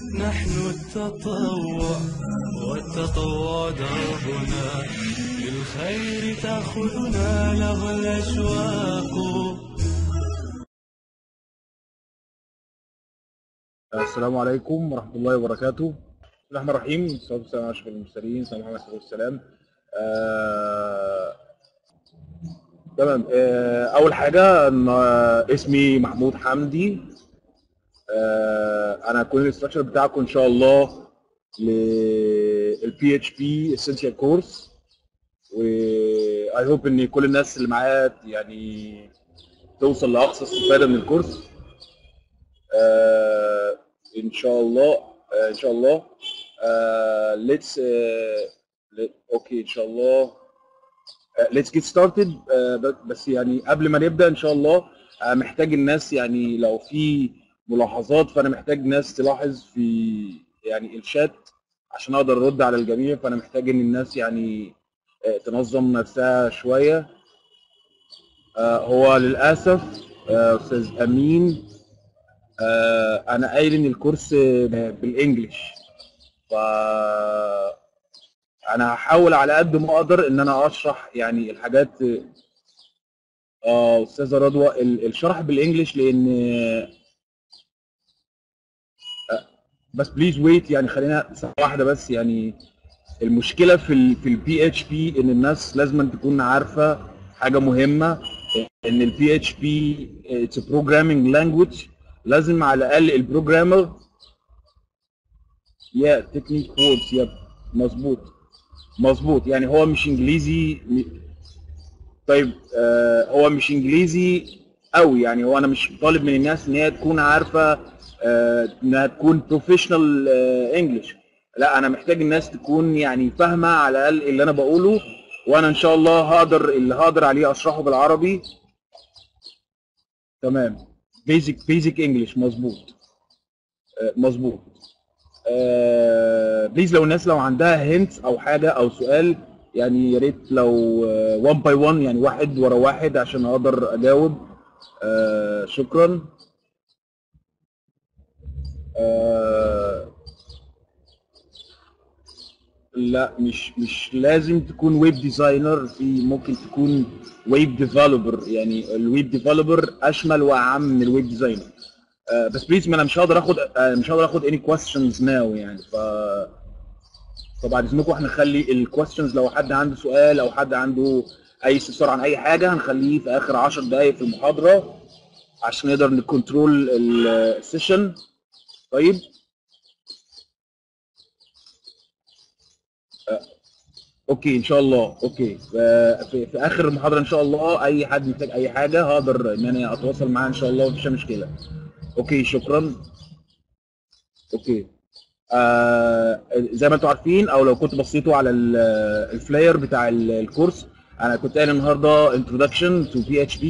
نحن التطوع والتطوع دربنا للخير تأخذنا له الأشواق السلام عليكم ورحمة الله وبركاته بسم الله الرحمن الرحيم الصلاة والسلام على أشرف المرسلين سيدنا محمد صلى الله عليه وسلم آه... تمام آه... أول حاجة إن آه... اسمي محمود حمدي آه... أنا هكون الاستراكشر بتاعكم إن شاء الله للبي اتش بي اسينشال كورس و اي هوب ان كل الناس اللي معايا يعني توصل لاقصى استفاده من الكورس آه ان شاء الله آه ان شاء الله آه let's آه let- اوكي ان شاء الله آه let's get started آه ب- بس يعني قبل ما نبدا ان شاء الله آه محتاج الناس يعني لو في ملاحظات فانا محتاج ناس تلاحظ في يعني الشات عشان اقدر ارد على الجميع فانا محتاج ان الناس يعني آه تنظم نفسها شويه آه هو للاسف آه استاذ امين آه، انا قايل ان الكورس بالانجلش ف انا هحاول على قد ما اقدر ان انا اشرح يعني الحاجات اه استاذه رضوى ال- الشرح بالانجلش لان آه، بس بليز ويت يعني خلينا ثانيه واحده بس يعني المشكله في ال في البي اتش بي ان الناس لازم تكون عارفه حاجه مهمه ان البي اتش بي اتس بروجرامينج لانجويج لازم على الاقل البروجرامر يا تكنيك ووردز يب مظبوط مظبوط يعني هو مش انجليزي م- طيب آه هو مش انجليزي قوي يعني هو انا مش طالب من الناس ان هي تكون عارفه آه انها تكون بروفيشنال انجلش لا انا محتاج الناس تكون يعني فاهمه على الاقل اللي انا بقوله وانا ان شاء الله هقدر اللي هقدر عليه اشرحه بالعربي تمام بيزك بيزك انجلش مظبوط آه، مظبوط بليز لو الناس لو عندها هنت او حاجه او سؤال يعني يا ريت لو 1 باي 1 يعني واحد ورا واحد عشان اقدر اجاوب آه، شكرا آه، لا مش مش لازم تكون ويب ديزاينر في ممكن تكون ويب ديفلوبر يعني الويب ديفلوبر اشمل واعم من الويب ديزاينر آه، بس بليز ما انا مش هقدر اخد آه، مش هقدر اخد any questions now يعني ف فبعد اذنكم احنا نخلي الكويستشنز لو حد عنده سؤال او حد عنده اي استفسار عن اي حاجه هنخليه في اخر 10 دقائق في المحاضره عشان نقدر نكنترول السيشن طيب اوكي ان شاء الله اوكي ف- في, في اخر المحاضره ان شاء الله اي حد محتاج اي حاجه هقدر ان انا اتواصل معاه ان شاء الله مفيش مشكله اوكي شكرا اوكي آه زي ما انتم عارفين او لو كنتوا بصيتوا على ال- الفلاير بتاع ال- الكورس انا كنت قايل النهارده introduction to PHP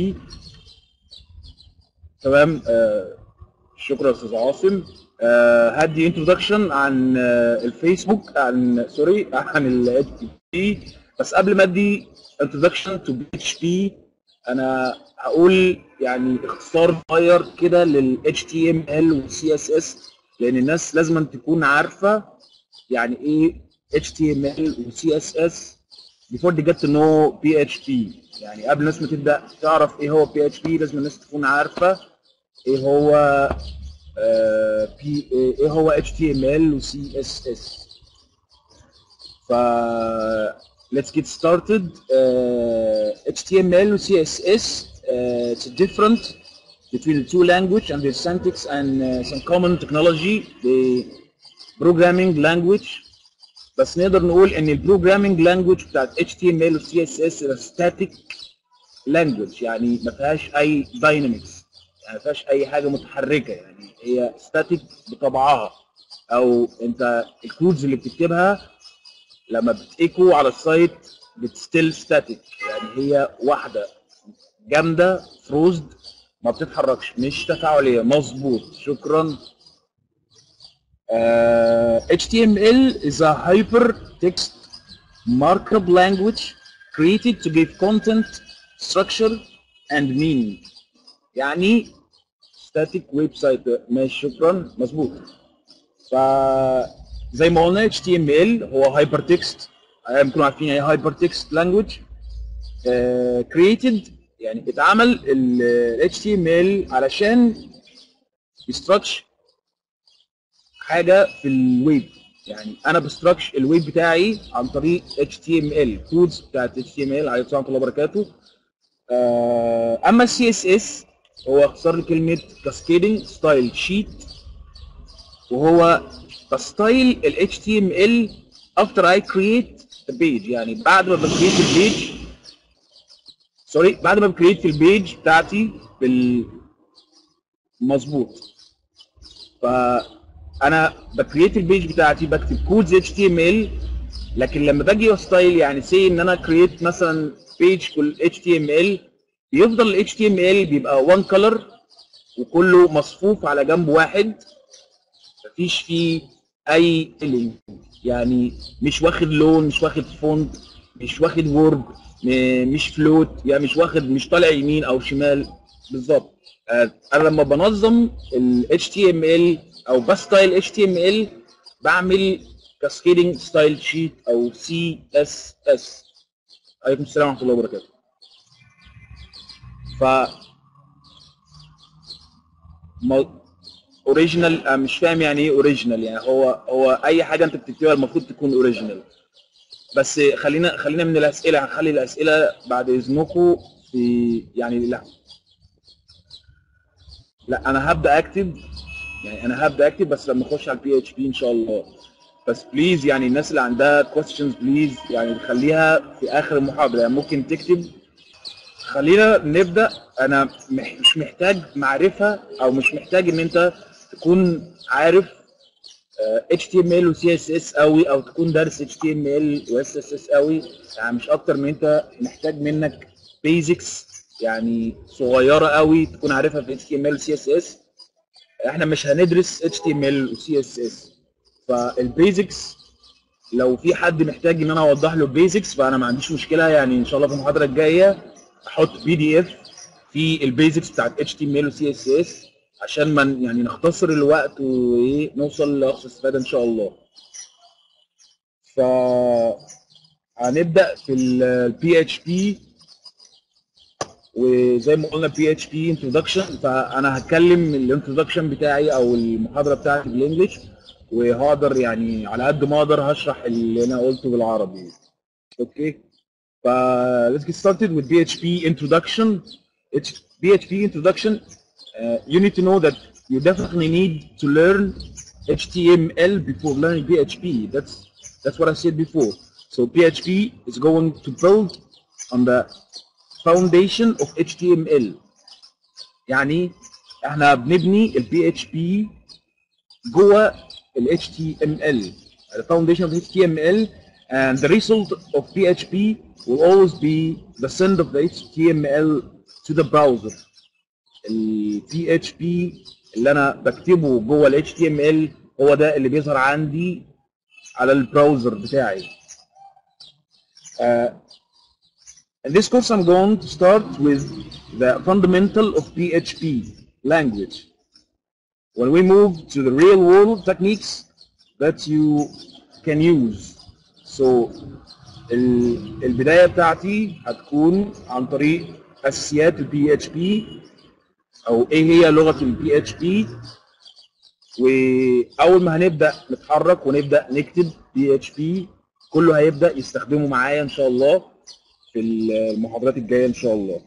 تمام آه شكرا يا استاذ عاصم آه هدي انتروداكشن عن آه الفيسبوك عن سوري عن ال HTTP بس قبل ما ادي انتروداكشن تو PHP انا هقول يعني اختصار صغير كده لل HTML وال CSS لان الناس لازم تكون عارفه يعني ايه HTML و CSS before they get to know PHP يعني قبل الناس ما تبدا تعرف ايه هو PHP لازم الناس تكون عارفه ايه هو آه، بي ايه هو HTML و CSS ف let's get started uh, HTML و CSS uh, it's different between the two language and their syntax and uh, some common technology the programming language بس نقدر نقول ان البروجرامينج لانجوج بتاعت HTML و CSS static language يعني ما فيهاش اي داينامكس يعني ما فيهاش اي حاجه متحركه يعني هي ستاتيك بطبعها او انت الكودز اللي بتكتبها لما بتيكو على السايت بتستيل ستاتيك يعني هي واحده جامده فروزد ما بتتحركش مش تفاعليه مظبوط شكرا Uh, HTML is a hypertext markup language created to give content, structure, and meaning. يعني static website ماشي شكرا مظبوط ف زي ما قلنا HTML هو هايبر تكست ممكن عارفين يعني هايبر تكست لانجوج created يعني اتعمل ال HTML علشان يستركش حاجه في الويب يعني انا بستركش الويب بتاعي عن طريق HTML كودز بتاعت HTML عليكم السلام ورحمه الله وبركاته آه، اما السي اس اس هو اختصار لكلمه كاسكيدنج ستايل شيت وهو بستايل ال HTML after I create the page يعني بعد ما بكريت البيج سوري بعد ما بكريت البيج بتاعتي بال مظبوط فانا بكريت البيج بتاعتي بكتب كودز اتش تي ام ال لكن لما باجي ستايل يعني سي ان انا كريت مثلا بيج كل اتش تي ام ال بيفضل الاتش تي ام ال بيبقى وان كلر وكله مصفوف على جنب واحد مفيش فيه اي فيلينج يعني مش واخد لون مش واخد فونت مش واخد وورد مش فلوت يعني مش واخد مش طالع يمين او شمال بالظبط آه، انا لما بنظم ال HTML او بستايل HTML بعمل كاسكيدنج ستايل شيت او CSS عليكم السلام ورحمه الله وبركاته ف اوريجينال مش فاهم يعني ايه اوريجينال يعني هو هو اي حاجه انت بتكتبها المفروض تكون اوريجينال بس خلينا خلينا من الاسئله هنخلي الاسئله بعد اذنكم في يعني لا لا انا هبدا اكتب يعني انا هبدا اكتب بس لما اخش على البي اتش بي ان شاء الله بس بليز يعني الناس اللي عندها كويستشنز بليز يعني خليها في اخر المحاضره يعني ممكن تكتب خلينا نبدا انا مح- مش محتاج معرفه او مش محتاج ان انت تكون عارف آه، HTML و CSS قوي او تكون دارس HTML و CSS قوي يعني مش اكتر من انت محتاج منك بيزكس يعني صغيره قوي تكون عارفها في HTML و CSS احنا مش هندرس HTML و CSS فالبيزكس لو في حد محتاج ان انا اوضح له البيزكس فانا ما عنديش مشكله يعني ان شاء الله في المحاضره الجايه احط بي دي اف في البيزكس بتاعت HTML و CSS عشان ما ن- يعني نختصر الوقت وايه نوصل لاقصى استفاده ان شاء الله. ف هنبدا في البي اتش بي وزي ما قلنا بي اتش بي انتروداكشن فانا هتكلم الانتروداكشن بتاعي او المحاضره بتاعتي بالانجلش وهقدر يعني على قد ما اقدر هشرح اللي انا قلته بالعربي. اوكي ف let's get started with PHP introduction. It's PHP introduction. Uh, you need to know that you definitely need to learn HTML before learning PHP. That's that's what I said before. So PHP is going to build on the foundation of HTML. يعني احنا بنبني ال PHP جوه ال HTML. The foundation of HTML and the result of PHP will always be the send of the HTML to the browser. ال PHP اللي انا بكتبه جوه ال HTML هو ده اللي بيظهر عندي على البراوزر بتاعي. Uh, in this course I'm going to start with the fundamental of PHP language. When we move to the real world techniques that you can use. So ال- البداية بتاعتي هتكون عن طريق أساسيات ال PHP او ايه هي لغه البي اتش بي واول ما هنبدا نتحرك ونبدا نكتب بي اتش بي كله هيبدا يستخدمه معايا ان شاء الله في المحاضرات الجايه ان شاء الله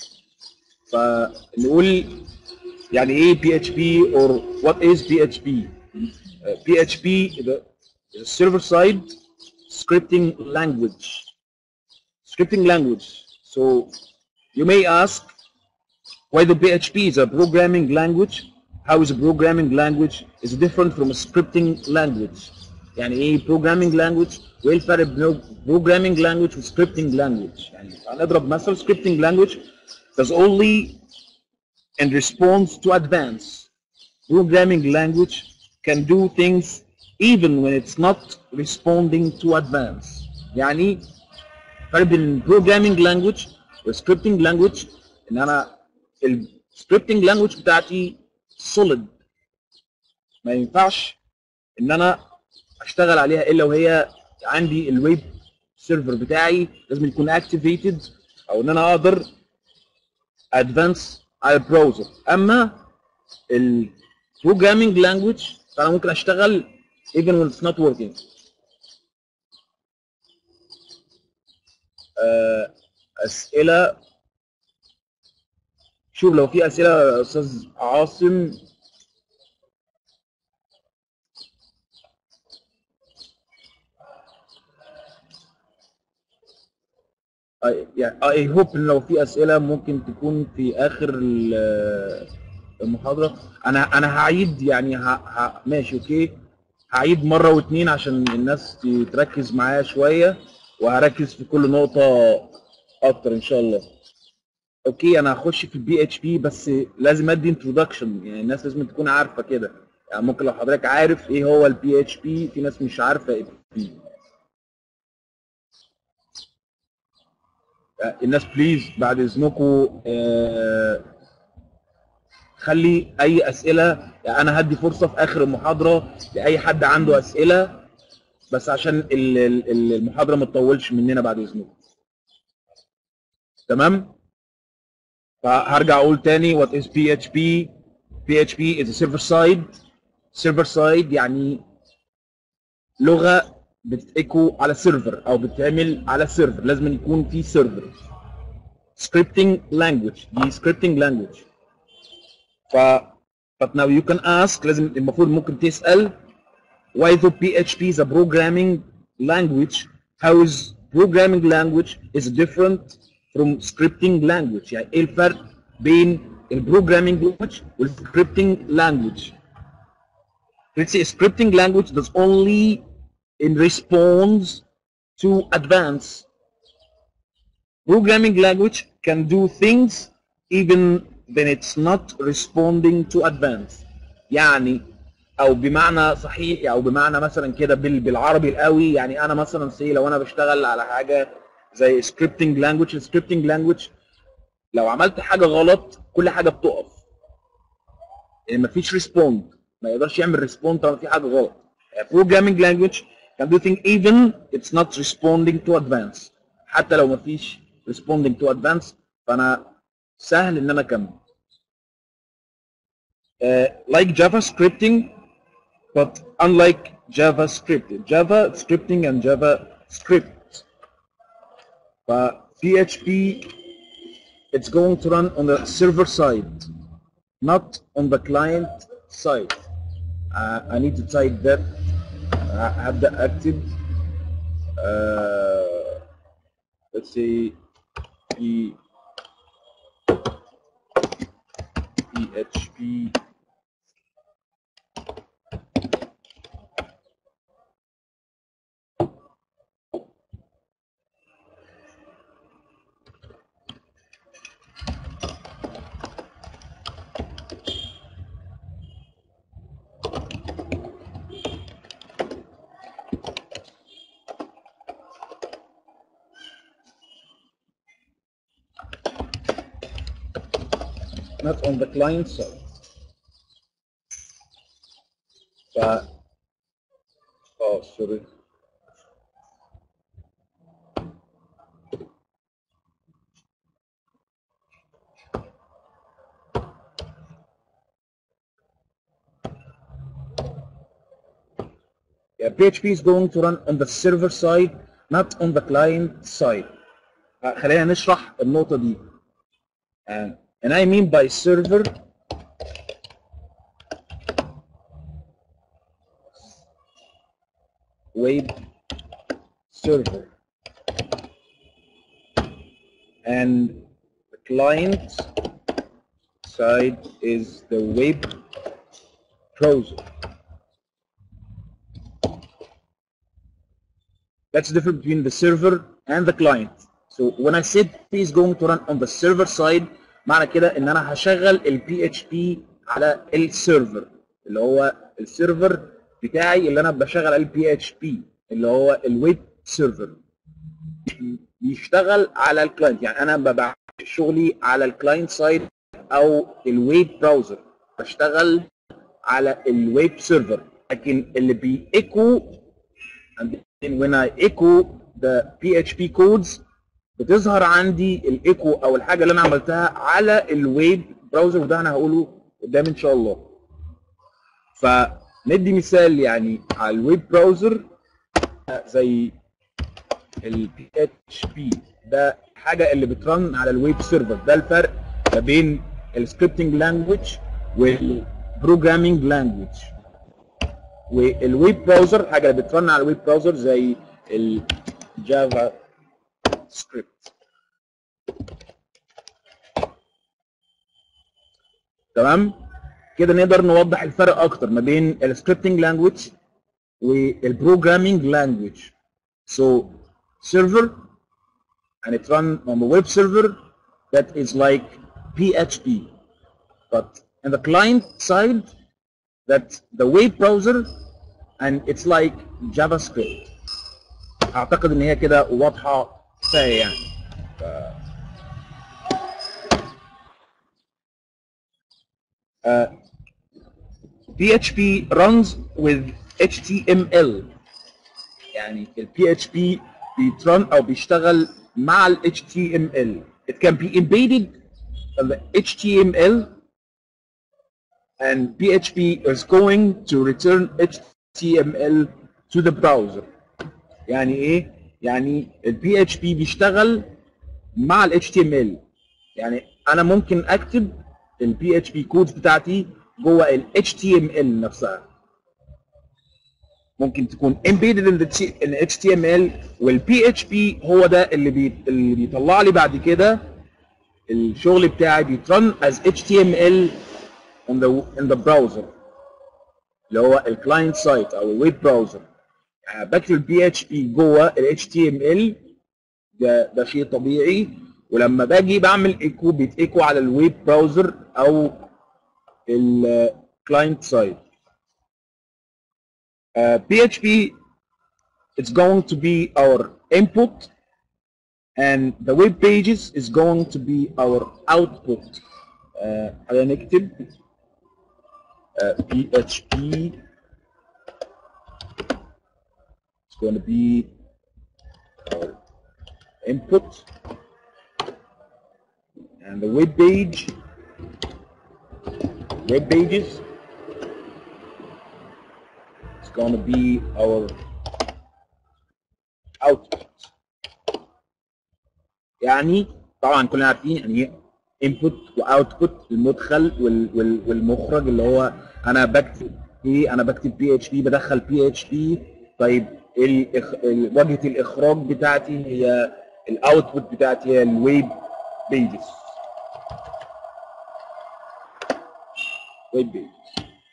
فنقول يعني ايه بي اتش بي or what is PHP Uh, PHP is a is a server side scripting language scripting language so you may ask why the PHP is a programming language how is a programming language is different from a scripting language يعني ايه programming language وايه الفرق بين programming language و scripting language يعني هنضرب مثل scripting language does only in response to advance programming language can do things even when it's not responding to advance يعني فرق بين programming language و scripting language ان انا ال scripting language بتاعتي solid ما ينفعش ان انا اشتغل عليها الا وهي عندي الويب سيرفر بتاعي لازم يكون اكتيفيتد او ان انا اقدر ادفانس على البراوزر اما البروجرامينج لانجويج فانا ممكن اشتغل even when it's not working آه، اسئله شوف لو في اسئله يا استاذ عاصم يعني اي هوب ان لو في اسئله ممكن تكون في اخر ال- المحاضره انا انا هعيد يعني ه... ه... ماشي اوكي هعيد مره واتنين عشان الناس تركز معايا شويه وهركز في كل نقطه اكتر ان شاء الله اوكي انا هخش في البي اتش بي بس لازم ادي انتروداكشن يعني الناس لازم تكون عارفه كده يعني ممكن لو حضرتك عارف ايه هو البي اتش بي في ناس مش عارفه ايه بي الناس بليز بعد اذنكم آه، خلي اي اسئله يعني انا هدي فرصه في اخر المحاضره لاي حد عنده اسئله بس عشان ال- ال- ال- المحاضره ما تطولش مننا بعد اذنكم تمام فهرجع اقول تاني what is PHP PHP is a server side server side يعني لغه بتتيكو على سيرفر او بتتعمل على سيرفر لازم يكون في سيرفر scripting language دي scripting language ف but now you can ask لازم المفروض ممكن تسأل why the PHP is a programming language how is programming language is different from scripting language يعني ايه الفرق بين البروجرامينج language والscripting language let's say scripting language does only in response to advance programming language can do things even when it's not responding to advance يعني او بمعنى صحيح او بمعنى مثلا كده بال- بالعربي القوي يعني انا مثلا سي لو انا بشتغل على حاجه زي scripting language scripting language لو عملت حاجه غلط كل حاجه بتقف يعني مفيش ريسبوند ما يقدرش يعمل ريسبوند طالما في حاجه غلط يعني programming language can do things even it's not responding to advance حتى لو مفيش responding to advance فانا سهل ان انا اكمل uh, like Java scripting but unlike JavaScript Java scripting and JavaScript but PHP it's going to run on the server side not on the client side uh, I need to type that uh, هبدأ أكتب uh, let's say P PHP not on the client side. ف oh sorry Yeah, PHP is going to run on the server side, not on the client side. Uh, خلينا نشرح النقطة دي. And, and I mean by server web server and the client side is the web browser. That's the difference between the server and the client. So when I said P is going to run on the server side معنى كده ان انا هشغل ال PHP على السيرفر اللي هو السيرفر بتاعي اللي انا بشغل عليه ال PHP اللي هو الويب سيرفر يشتغل على الكلاينت يعني انا ببقى شغلي على الكلاينت سايد او الويب براوزر بشتغل على الويب سيرفر لكن اللي بيecho and then when I echo the PHP codes بتظهر عندي الايكو او الحاجه اللي انا عملتها على الويب براوزر وده انا هقوله قدام ان شاء الله فندي مثال يعني على الويب براوزر زي ال PHP ده حاجه اللي بترن على الويب سيرفر ده الفرق ما بين السكريبتنج لانجوج والبروجرامينج لانجوج والويب براوزر حاجه اللي بترن على الويب براوزر زي الجافا سكريبت تمام كده نقدر نوضح الفرق اكتر ما بين السكريبتنج لانجوج والبروجرامينج لانجوج so server and it run on the web server that is like PHP but in the client side that's the web browser and it's like JavaScript اعتقد ان هي كده واضحه كفايه يعني ف... uh, PHP runs with HTML يعني ال PHP بيترن او بيشتغل مع ال HTML it can be embedded in the HTML and PHP is going to return HTML to the browser يعني ايه يعني ال PHP بيشتغل مع ال HTML يعني انا ممكن اكتب ال PHP كودز بتاعتي جوه ال HTML نفسها ممكن تكون embedded in the T- in HTML وال PHP هو ده اللي بي اللي بيطلع لي بعد كده الشغل بتاعي بيترن as HTML on the in the browser اللي هو الكلاينت سايت او الويب براوزر يعني بكتب بي اتش بي جوه ال HTML ده ده شيء طبيعي ولما باجي بعمل ايكو بيتيكو على الويب براوزر او الكلاينت سايت uh, PHP it's going to be our input and the web pages is going to be our output uh, خلينا نكتب uh, PHP it's going to be our input and the web page web pages it's going to be our output يعني طبعا كلنا عارفين يعني ايه input واوتبوت المدخل وال وال والمخرج اللي هو انا بكتب ايه انا بكتب بي اتش بي بدخل بي اتش بي طيب الإخ... ال- واجهه الاخراج بتاعتي هي الاوتبوت بتاعتي هي الويب بيجز ويب بيجز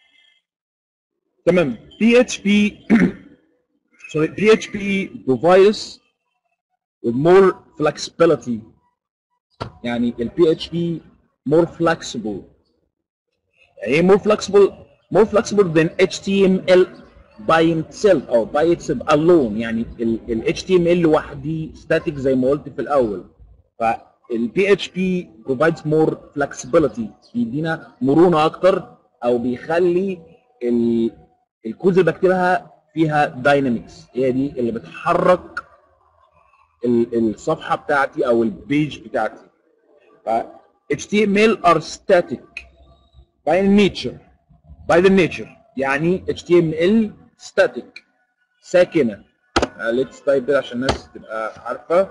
تمام PHP sorry PHP provides with more flexibility يعني ال PHP more flexible يعني ايه more flexible more flexible than HTML by itself او by itself alone يعني ال, ال HTML لوحدي static زي ما قلت في الاول فال PHP provides more flexibility بيدينا مرونة اكتر او بيخلي ال الكودز اللي بكتبها فيها داينامكس هي دي اللي بتحرك ال- الصفحه بتاعتي او البيج بتاعتي ف HTML are static by nature by the nature يعني HTML static ساكنه uh, let's type it عشان الناس تبقى عارفه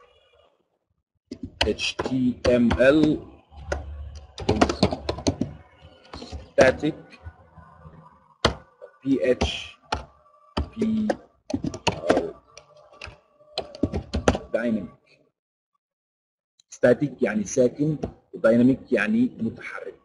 HTML is static PHP are dynamic static يعني ساكن ودايناميك يعني متحرك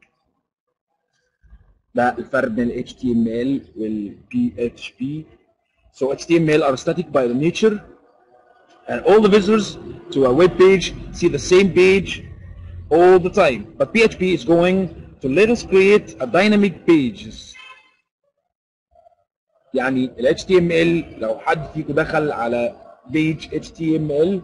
ده الفرق بين ال HTML وال PHP so HTML are static by the nature and all the visitors to a web page see the same page all the time but PHP is going to let us create a dynamic pages يعني ال HTML لو حد فيكم دخل على page HTML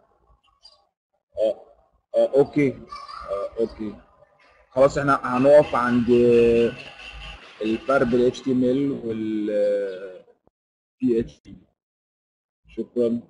اه اه اوكي اه اوكي خلاص احنا هنقف عند الفرق بين ال HTML وال PHP شكرا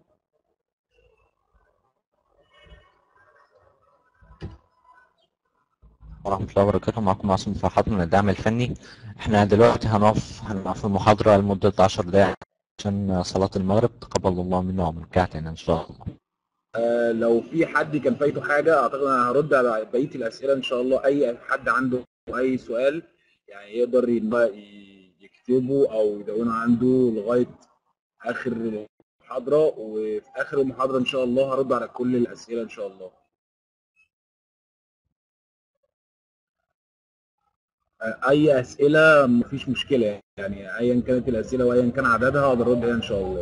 ورحمة الله وبركاته معكم عاصم فرحات من الدعم الفني احنا دلوقتي هنقف هنقف في المحاضرة لمدة عشر دقايق عشان صلاة المغرب تقبل الله منا ومن ان شاء الله آه لو في حد كان فايته حاجة اعتقد انا هرد على بقية الاسئلة ان شاء الله اي حد عنده اي سؤال يعني يقدر يكتبه او يدونه عنده لغاية اخر المحاضرة وفي اخر المحاضرة ان شاء الله هرد على كل الاسئلة ان شاء الله اي اسئله مفيش مشكله يعني ايا كانت الاسئله وايا كان عددها اقدر ارد عليها ان شاء الله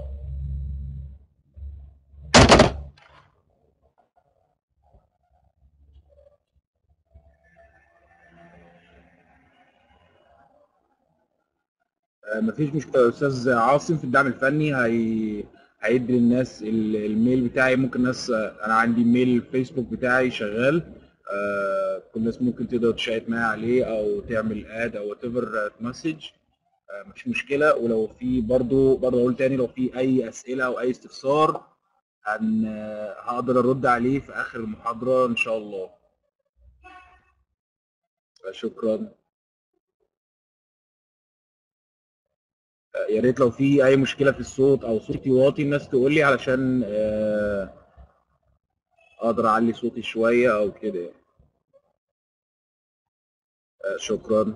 مفيش مشكله استاذ عاصم في الدعم الفني هي هيدي للناس الميل بتاعي ممكن ناس انا عندي ميل فيسبوك بتاعي شغال آه، كل الناس ممكن تقدر تشيك معايا عليه او تعمل اد او وات ايفر مسج مش مشكله ولو في برضو برضو اقول تاني لو في اي اسئله او اي استفسار هن هقدر ارد عليه في اخر المحاضره ان شاء الله شكرا آه، يا ريت لو في اي مشكله في الصوت او صوتي واطي الناس تقول لي علشان آه، اقدر اعلي صوتي شويه او كده يعني. آه، شكرا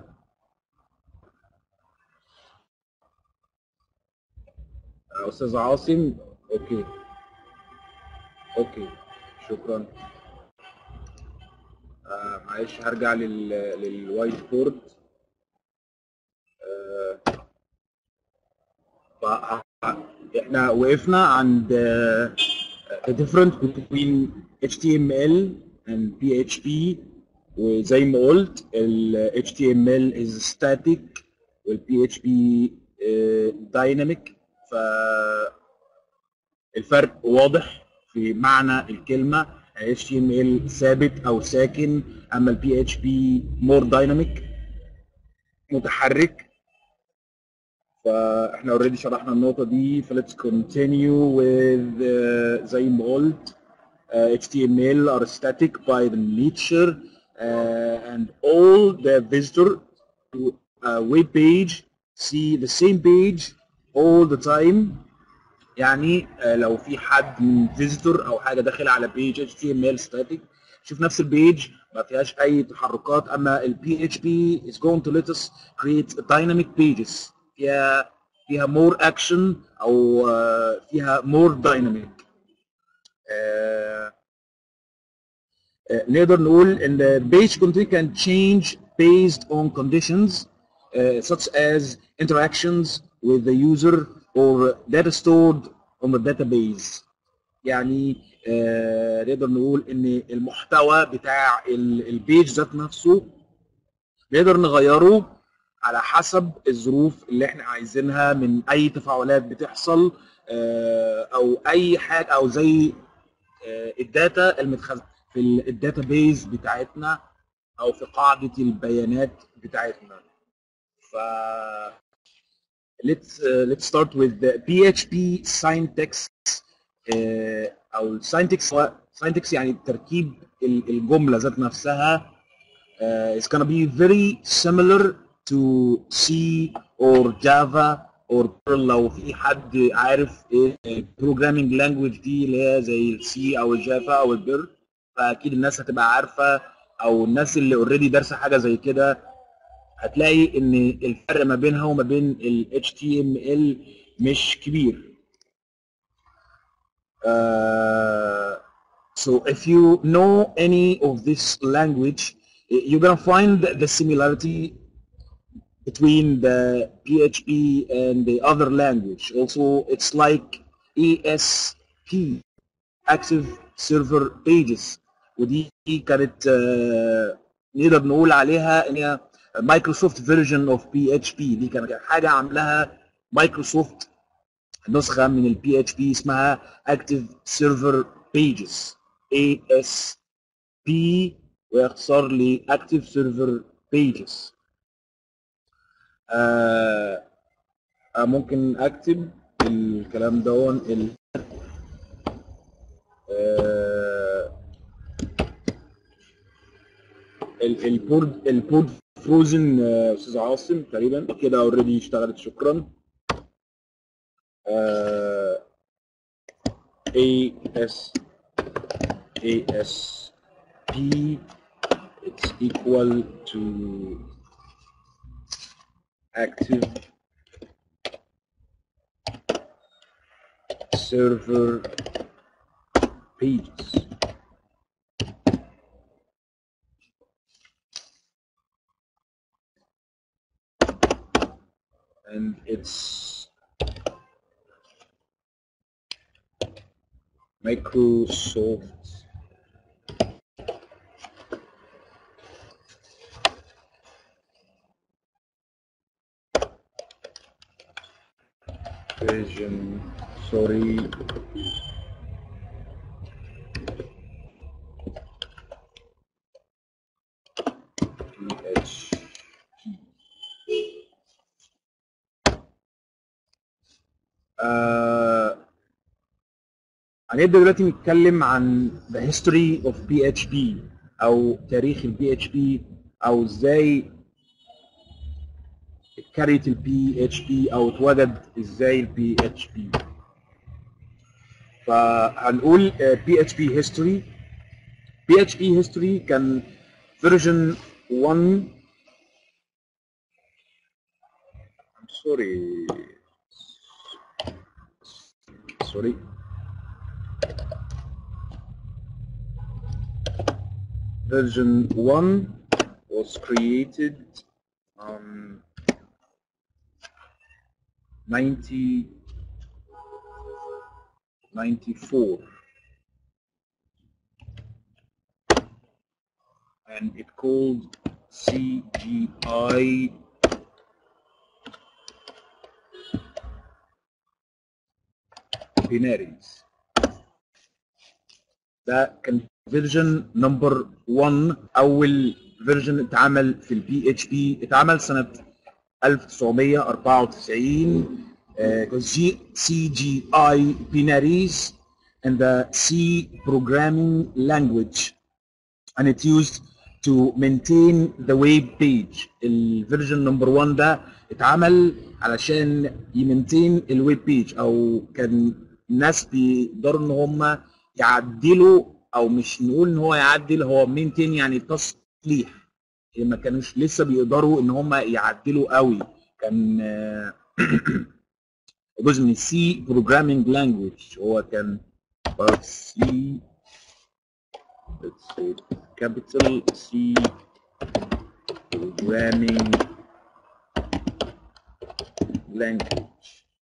آه، استاذ عاصم اوكي اوكي شكرا آه معلش هرجع لل للوايت بورد آه احنا وقفنا عند the difference between HTML and PHP وزي ما قلت ال HTML is static وال PHP dynamic ف الفرق واضح في معنى الكلمة HTML ثابت أو ساكن أما ال PHP more dynamic متحرك فاحنا اوريدي شرحنا النقطة دي فليتس continue with uh, زي ما قلت uh, HTML are static by the nature uh, and all the visitor to a web page see the same page all the time يعني uh, لو في حد من visitor او حاجه داخل على page HTML static شوف نفس البيج ما فيهاش اي تحركات اما ال PHP is going to let us create dynamic pages فيها فيها more action او uh, فيها more dynamic uh, نقدر نقول ان page content can change based on conditions uh, such as interactions with the user or data stored on the database يعني uh, نقدر نقول ان المحتوى بتاع البيج ذات نفسه نقدر نغيره على حسب الظروف اللي احنا عايزينها من اي تفاعلات بتحصل uh, او اي حاجه او زي الداتا المتخزنه في الداتا بيز بتاعتنا او في قاعده البيانات بتاعتنا ف let's uh, let's start with the PHP syntax uh, او syntax syntax يعني تركيب الجمله ذات نفسها uh, it's gonna be very similar to C or Java or Perl لو في حد عارف ايه programming language دي اللي هي زي السي او الجافا او البيرل فاكيد الناس هتبقى عارفه او الناس اللي اوريدي دارسه حاجه زي كده هتلاقي ان الفرق ما بينها وما بين ال HTML مش كبير. Uh, so if you know any of this language, you're gonna find the similarity between the PHP and the other language. Also, it's like ASP, Active Server Pages. ودي كانت نقدر نقول عليها ان هي مايكروسوفت فيرجن اوف بي اتش بي دي كانت حاجه عاملاها مايكروسوفت نسخه من البي اتش بي اسمها اكتيف سيرفر بيجز اي اس بي واختصار لاكتيف سيرفر بيجز آه آه ممكن اكتب الكلام دون ال آه ال- البورد البورد فروزن آه، استاذ عاصم تقريبا كده اوريدي اشتغلت شكرا آه A S A S P it's equal to active server pages. And it's Microsoft version sorry PHP آه هنبدأ دلوقتي نتكلم عن the history of PHP أو تاريخ ال PHP أو إزاي اتكريت ال PHP أو اتوجد إزاي ال PHP فهنقول آه، PHP history PHP history كان version 1 I'm sorry sorry version 1 was created on 90 94 and it called CGI binaries ده كان فيرجن نمبر 1 اول فيرجن اتعمل في البي اتش بي اتعمل سنه 1994 جي سي جي اي binaries and the C programming language and it used to maintain the web page الفيرجن نمبر 1 ده اتعمل علشان يمنتين الويب بيج او كان الناس بيقدروا ان هم يعدلوا او مش نقول ان هو يعدل هو مينتين يعني تصليح ما كانوش لسه بيقدروا ان هم يعدلوا قوي كان آه، جزء من السي بروجرامينج لانجويج هو كان سي let's say capital C programming language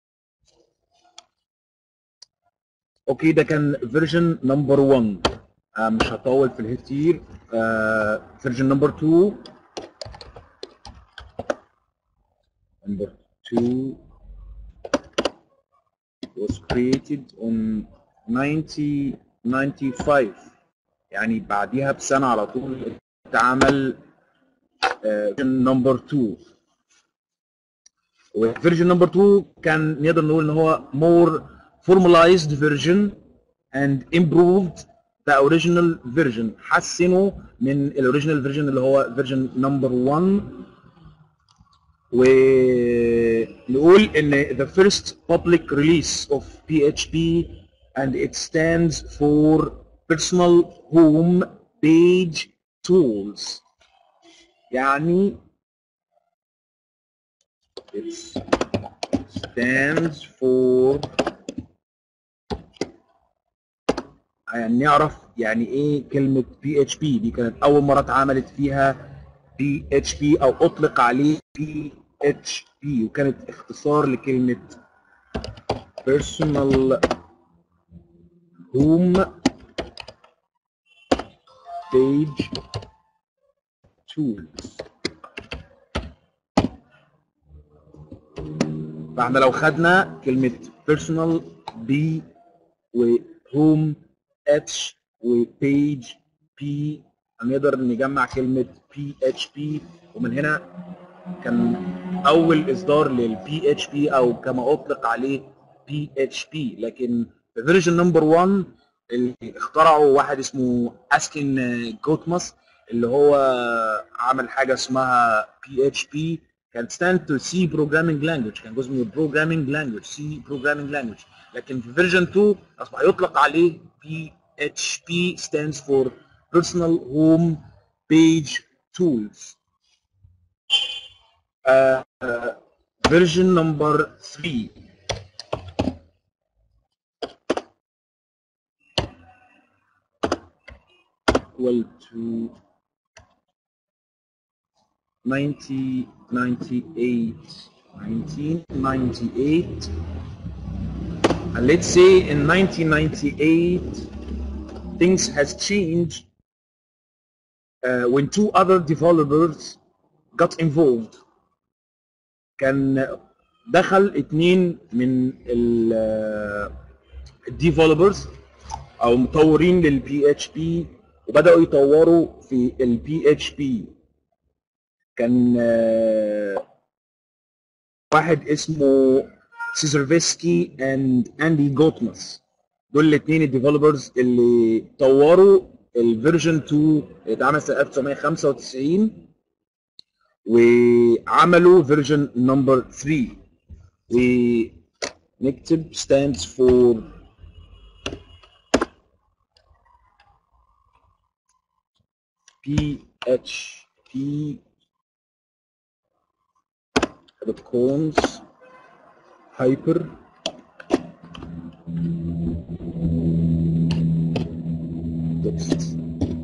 اوكي ده كان فيرجن نمبر 1 آه مش هطول في الكتير فيرجن نمبر 2 نمبر 2 was created on 1995 يعني بعديها بسنة على طول اتعمل فيرجن نمبر 2 وفيرجن نمبر 2 كان نقدر نقول ان هو more formalized version and improved the original version حسنوا من الاوريجينال فيرجن اللي هو فيرجن نمبر 1 ونقول ان the first public release of PHP and it stands for personal home page tools يعني it stands for يعني نعرف يعني ايه كلمة PHP دي كانت أول مرة اتعملت فيها PHP أو أطلق عليه PHP وكانت اختصار لكلمة Personal Home Page Tools فاحنا لو خدنا كلمة Personal B و Home H و Page P هنقدر نجمع كلمة PHP ومن هنا كان اول اصدار للبي اتش بي او كما اطلق عليه بي اتش بي لكن في فيرجن نمبر 1 اللي اخترعوا واحد اسمه اسكن جوتماس اللي هو عمل حاجه اسمها بي اتش بي كان ستاند تو سي بروجرامينج لانجوج كان جزء من البروجرامينج لانجوج سي بروجرامينج لانجوج لكن في فيرجن 2 اصبح يطلق عليه بي اتش بي stands for personal home page tools uh, uh, version number 3 equal to 1998 1998 and let's say in 1998 things has changed uh, when two other developers got involved كان دخل اتنين من الديفلوبرز او مطورين للبي اتش بي وبداوا يطوروا في البي اتش بي كان آه، واحد اسمه سيزرفسكي اند اندي جوتماس دول الاثنين الديفلوبرز اللي طوروا الفيرجن 2 اللي اتعمل سنه 1995 وعملوا فيرجن نمبر 3 ونكتب stands for PHP becomes hyper text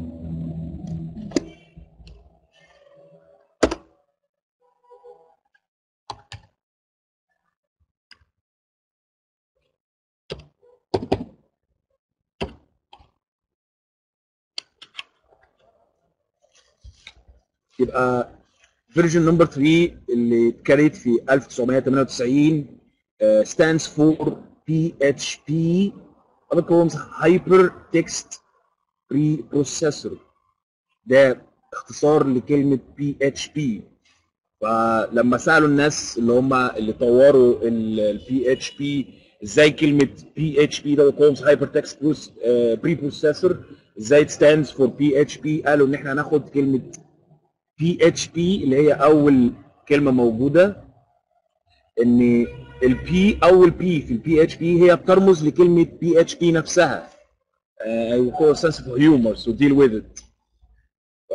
يبقى فيرجن نمبر 3 اللي اتكريت في 1998 uh, stands for PHP becomes Hyper Text Preprocessor ده اختصار لكلمة PHP فلما سألوا الناس اللي هم اللي طوروا ال PHP ازاي كلمة PHP ده becomes Hyper Text Preprocessor ازاي it stands for PHP قالوا ان احنا هناخد كلمة PHP اللي هي اول كلمه موجوده ان البي اول بي في البي اتش بي هي بترمز لكلمه بي اتش بي نفسها uh, I call sense of humor so deal with it ف...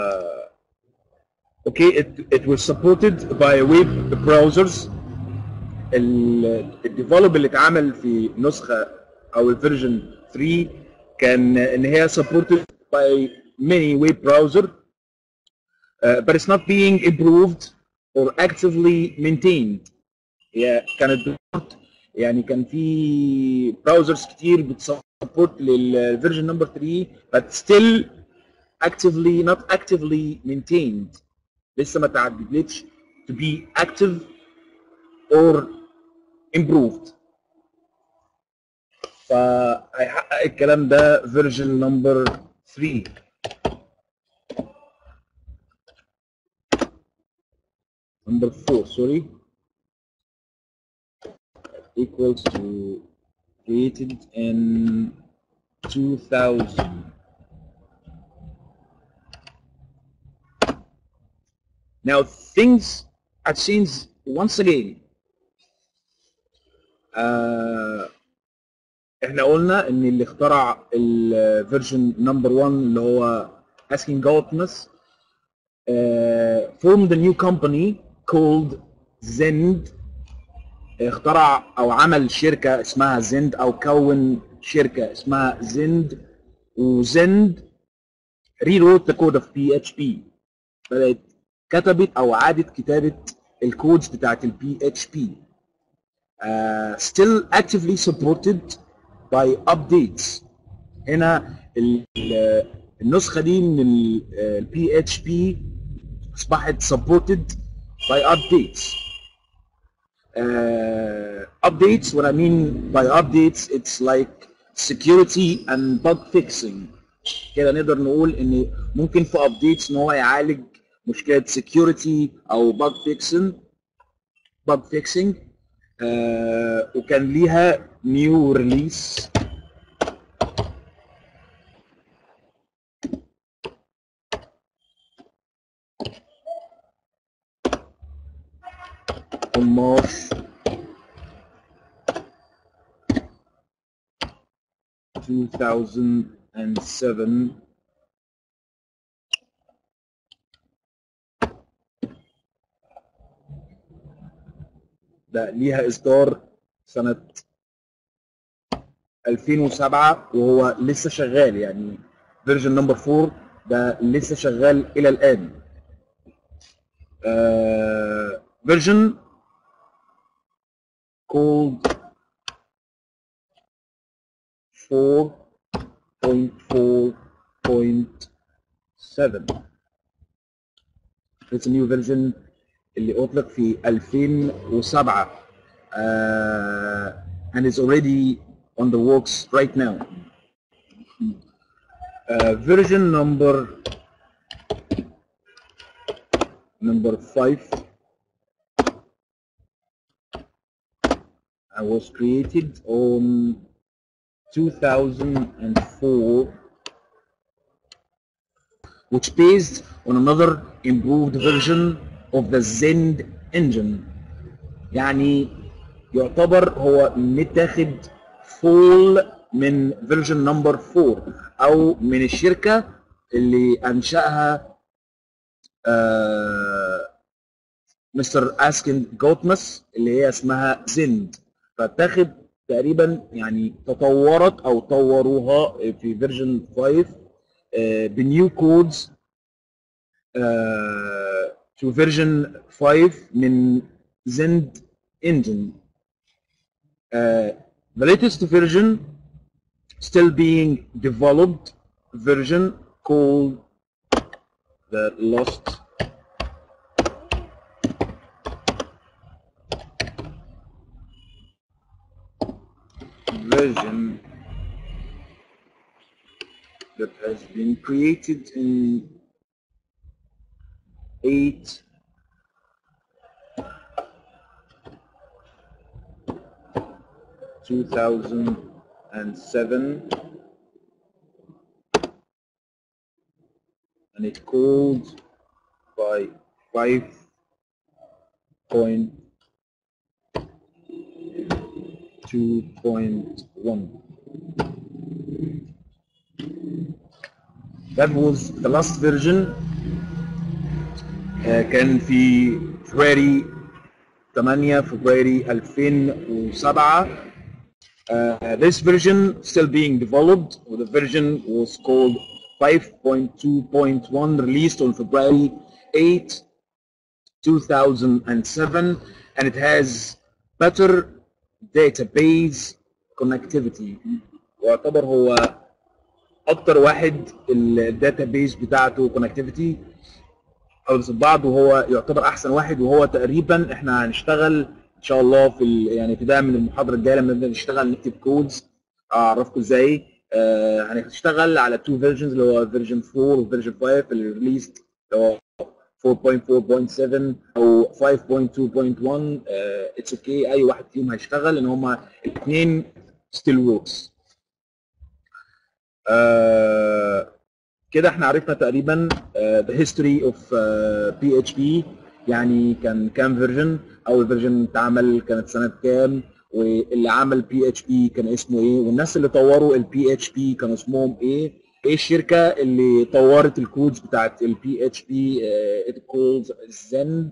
okay it, it was supported by web browsers الديفلوب اللي اتعمل في نسخه او الفيرجن 3 كان ان هي supported by many web browser uh, but it's not being improved or actively maintained هي كانت بتسبورت يعني كان في براوزرز كتير بتسبورت للفيرجن نمبر 3 but still actively not actively maintained لسه ما تعدلتش to be active or improved فهيحقق الكلام ده فيرجن نمبر 3 number 4 sorry equals to created in 2000 now things have changed once again آه احنا قلنا ان اللي اخترع الفيرجن نمبر 1 اللي هو اسكين جوتنس formed a new company called Zend اخترع او عمل شركه اسمها زند او كون شركه اسمها زند وزند rewrote the code of PHP بدات كتبت او عادت كتابه الكودز بتاعت البي اتش بي still actively supported by updates هنا ال- ال- النسخه دي من البي اتش بي اصبحت supported by updates. Uh, updates, what I mean by updates, it's like security and bug fixing. كده نقدر نقول ان ممكن في updates ان هو يعالج مشكله security او bug fixing بug fixing آه وكان ليها نيو ريليس on March two thousand and seven. ده ليها اصدار سنة 2007 وهو لسه شغال يعني فيرجن نمبر 4 ده لسه شغال الى الان فيرجن called 4.4.7 It's a new version اللي أطلق في 2007 uh, and it's already on the works right now. Uh, version number number five I was created on 2004 which based on another improved version of the Zend engine يعني يعتبر هو متاخد فول من فيرجن نمبر 4 او من الشركه اللي انشاها آه مستر اسكن جوتمس اللي هي اسمها زند فتاخد تقريبا يعني تطورت او طوروها في فيرجن 5 آه بنيو كودز to version 5 من Zend engine. Uh, the latest version still being developed version called the Lost version that has been created in 8 2007 and it called by 5 point 2.1 that was the last version آه، كان في فبراير 8 فبراير 2007 Uh, this version still being developed. The version was called 5.2.1, released on February 8, 2007, and it has better database connectivity. ويعتبر هو أكتر واحد الداتابيز بتاعته connectivity حفظ بعض وهو يعتبر أحسن واحد وهو تقريبا احنا هنشتغل ان شاء الله في ال... يعني ابتداء من المحاضره الجايه لما نبدا نشتغل نكتب كودز اعرفكم ازاي آه هنشتغل على تو فيرجنز اللي هو فيرجن 4 وفيرجن 5 اللي ريليست اللي هو 4.4.7 او 5.2.1 اتس اوكي اي واحد فيهم هيشتغل لان هما الاثنين ستيل وركس كده احنا عرفنا تقريبا ذا هيستوري اوف بي اتش بي يعني كان كام فيرجن اول فيرجن اتعمل كانت سنه كام واللي عمل بي اتش بي كان اسمه ايه والناس اللي طوروا البي اتش بي كانوا اسمهم ايه ايه الشركه اللي طورت الكودز بتاعت البي اتش بي ات كولز زند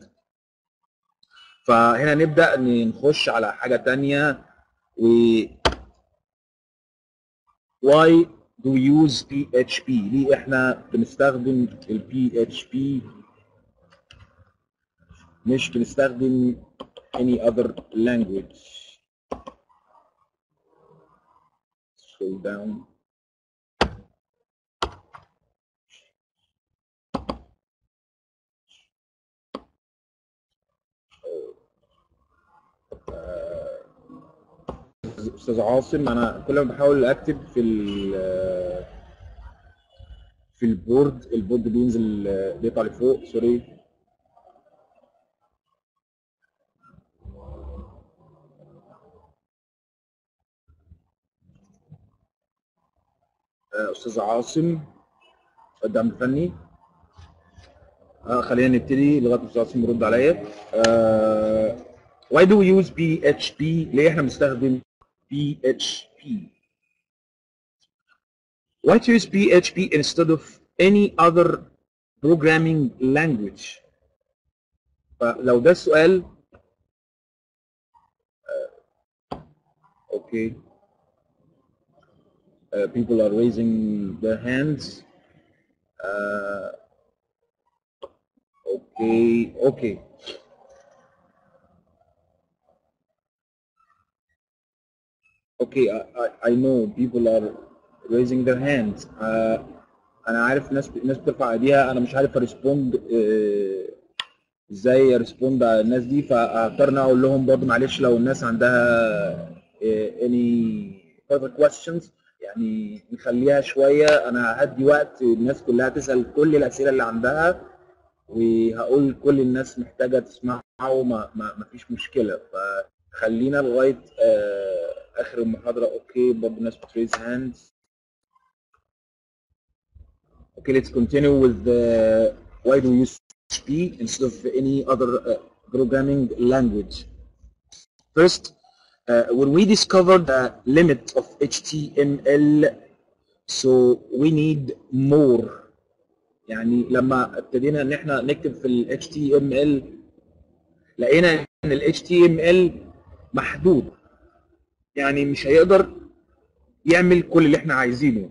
فهنا نبدا نخش على حاجه تانية و why do we use PHP ليه احنا بنستخدم ال PHP مش بنستخدم any other language scroll down استاذ عاصم انا كل ما بحاول اكتب في ال في البورد البورد بينزل بيطلع لفوق سوري آه، استاذ عاصم الدعم الفني آه خلينا نبتدي لغايه ما استاذ عاصم يرد عليا آه why do we use PHP ليه احنا بنستخدم PHP why to use PHP instead of any other programming language فلو ده السؤال آه، اوكي uh, people are raising their hands. Uh, okay, okay. Okay, I, I, I know people are raising their hands. Uh, انا عارف ناس ناس بترفع ايديها انا مش عارف ارسبوند ازاي ارسبوند على الناس دي فهضطر ان أنا اقول لهم برضه معلش لو الناس عندها uh, any further questions يعني نخليها شويه انا هدي وقت الناس كلها تسال كل الاسئله اللي عندها وهقول كل الناس محتاجه تسمعها وما ما ما فيش مشكله فخلينا لغايه آه اخر المحاضره اوكي برضه الناس بتريز هاندز Okay, let's continue with the why do we use PHP instead of any other uh, programming language. First, uh, when we discovered the limit of HTML, so we need more. يعني لما ابتدينا ان احنا نكتب في ال HTML لقينا ان ال HTML محدود. يعني مش هيقدر يعمل كل اللي احنا عايزينه.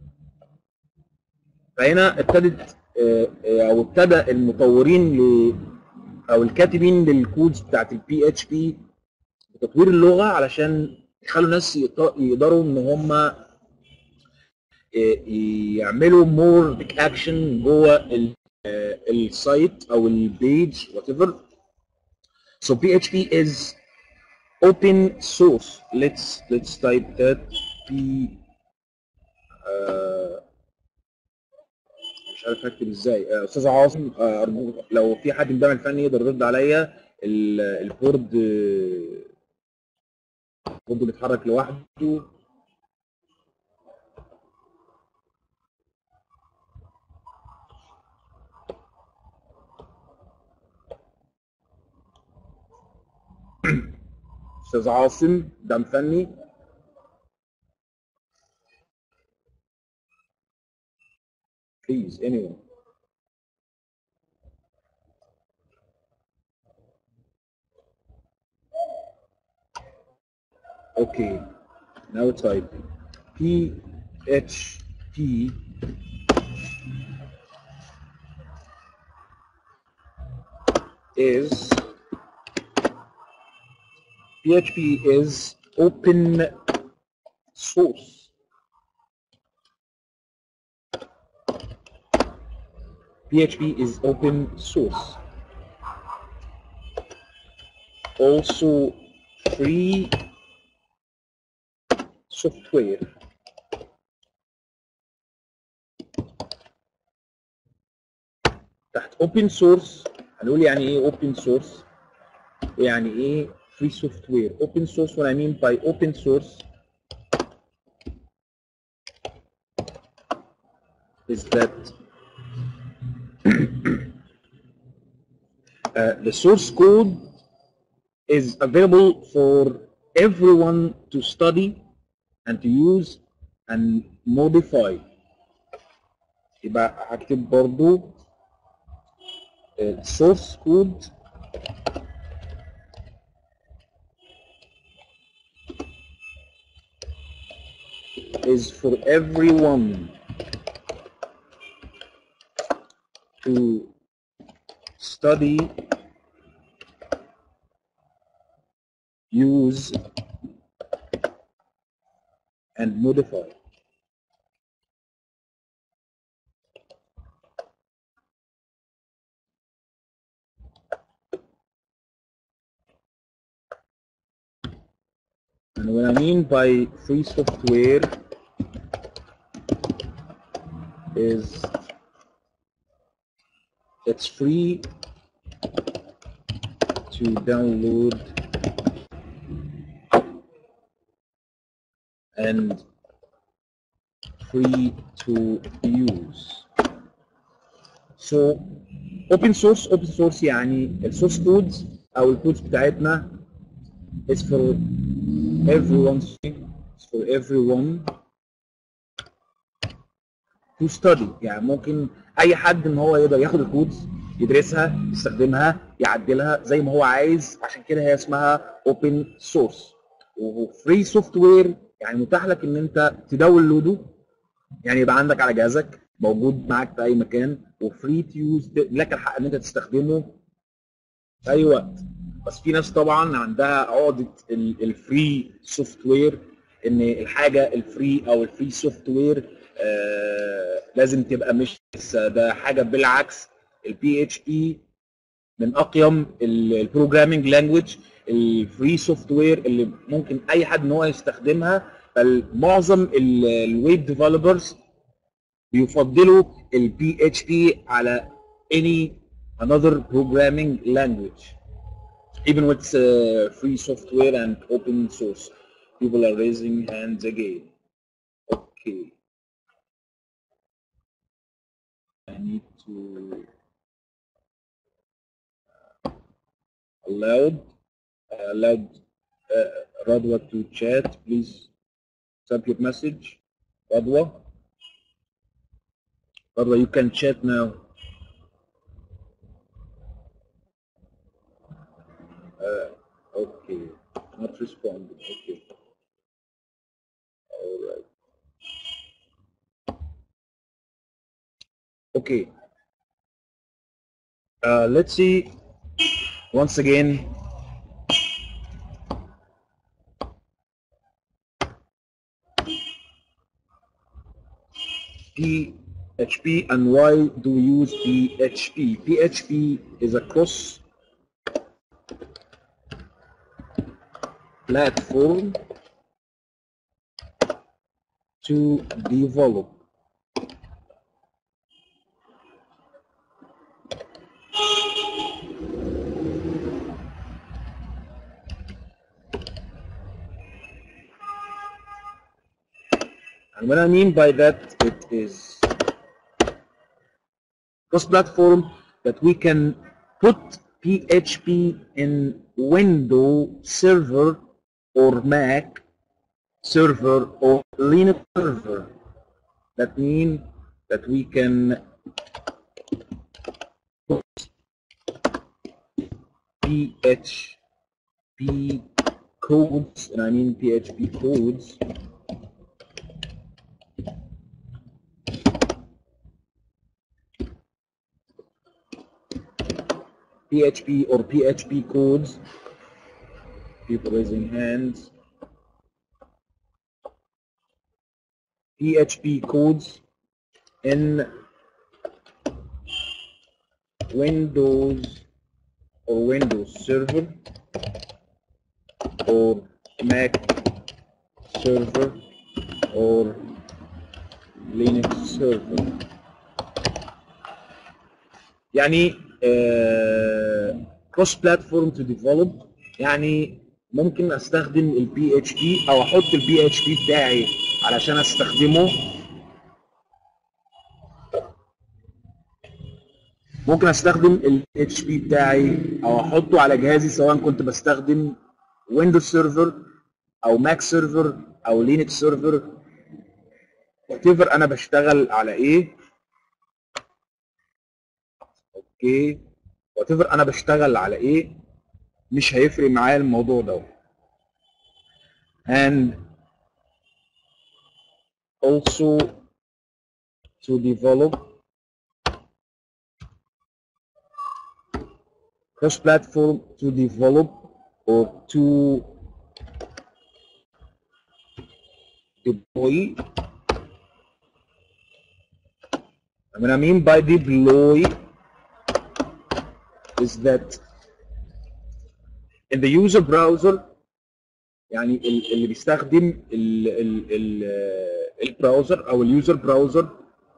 فهنا ابتدت آه، آه، او ابتدى المطورين ل او الكاتبين للكودز بتاعت البي اتش بي بتطوير اللغه علشان يخلوا الناس يط- يقدروا ان هم آه، يعملوا مور اكشن جوه ال- آه، السايت او البيج وات ايفر So PHP is open source. Let's let's type that P آه، مش عارف اكتب ازاي آه، استاذ عاصم آه، ارجوك لو في حد من الدعم الفني يقدر يرد عليا ال- البورد آه، البورد بيتحرك لوحده استاذ عاصم دعم فني please anyone okay now type php is php is open source PHP is open source. Also free software. تحت open source هنقول يعني ايه open source ويعني ايه free software. Open source what I mean by open source is that uh, the source code is available for everyone to study and to use and modify يبقى هكتب برضو uh, source code is for everyone to study, use, and modify. And what I mean by free software is it's free to download and free to use so open source open source يعني السورس كودز او الكودز بتاعتنا is for everyone is for everyone to study يعني ممكن اي حد ان هو يقدر ياخد الكودز يدرسها يستخدمها يعدلها زي ما هو عايز عشان كده هي اسمها اوبن سورس وفري سوفت وير يعني متاح لك ان انت تداونلوده يعني يبقى عندك على جهازك موجود معاك في اي مكان وفري تو يوز لك الحق ان انت تستخدمه في اي وقت بس في ناس طبعا عندها عقده الفري سوفت وير ان الحاجه الفري او الفري سوفت وير آه لازم تبقى مش ده حاجه بالعكس البي اتش بي من اقيم البروجرامينج لانجوج الفري سوفت وير اللي ممكن اي حد ان هو يستخدمها بل معظم الويب ديفلوبرز بيفضلوا البي اتش بي على any another programming language even with uh, free software and open source people are raising hands again okay I need to allowed uh, allowed uh, Radwa to chat please type your message Radwa Radwa you can chat now uh, okay not responding okay all right okay uh, let's see once again PHP and why do we use PHP? PHP is a cross platform to develop And what I mean by that, it is cross-platform that we can put PHP in Windows server or Mac server or Linux server. That means that we can put PHP codes, and I mean PHP codes PHP or PHP codes. People raising hands. PHP codes in Windows or Windows Server or Mac Server or Linux Server. يعني كروس بلاتفورم تو ديفلوب يعني ممكن استخدم البي اتش بي او احط البي اتش بي بتاعي علشان استخدمه ممكن استخدم البي اتش بي بتاعي او احطه على جهازي سواء كنت بستخدم ويندوز سيرفر او ماك سيرفر او لينكس سيرفر whatever انا بشتغل على ايه اوكي وات انا بشتغل على ايه مش هيفرق معايا الموضوع ده and also to develop cross platform to develop or to deploy and what I mean by deploy is that in the user browser يعني ال- اللي بيستخدم ال ال ال البراوزر او اليوزر براوزر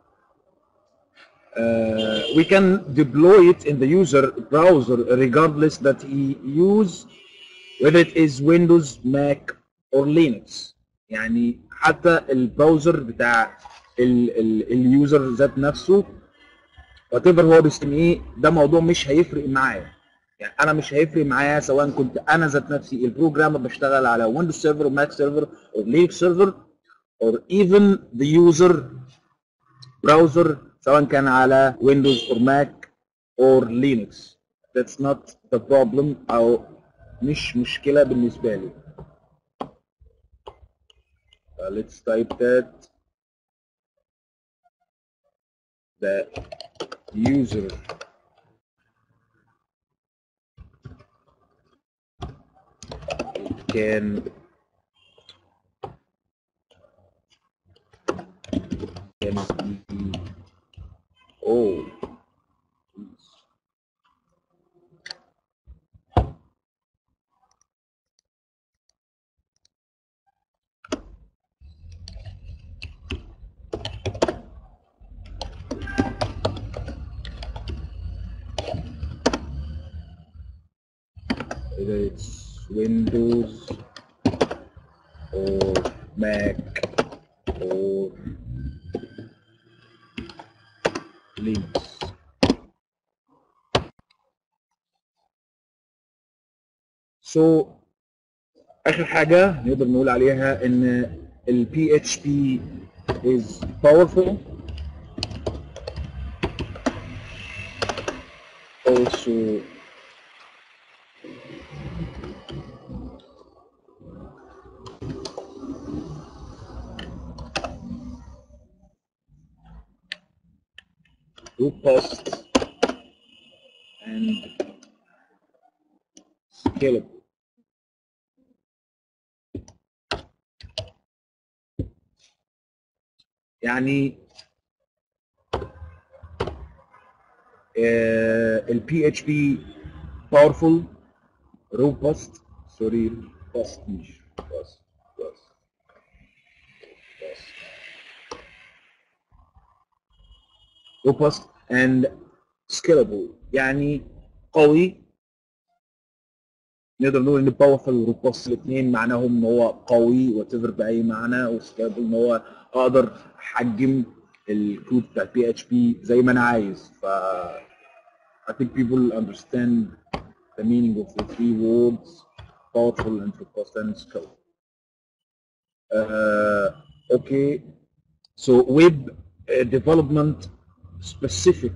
uh, we can deploy it in the user browser regardless that he use whether it is Windows, Mac or Linux يعني حتى البراوزر بتاع ال- ال- اليوزر ذات نفسه وات ايفر هو بيستخدم ايه ده موضوع مش هيفرق معايا يعني انا مش هيفرق معايا سواء كنت انا ذات نفسي البروجرامر بشتغل على ويندوز سيرفر وماك سيرفر او لينكس سيرفر or even the user browser سواء كان على ويندوز or ماك or لينكس that's not the problem او مش مشكلة بالنسبة لي Uh, let's type that the user can can be oh whether it's Windows or Mac or Linux. So آخر حاجة نقدر نقول عليها إن ال PHP is powerful also robust and scalable. يعني ال PHP powerful robust sorry robust مش robust robust robust robust and scalable يعني قوي نقدر نقول ان باورفul وروبوست الاثنين معناهم ان هو قوي وتفر باي معنى وسكيلبل ان هو اقدر احجم الكود بتاع البي اتش بي زي ما انا عايز ف I think people understand the meaning of the three words powerful and robust and scalable. Uh, okay, so web uh, development specific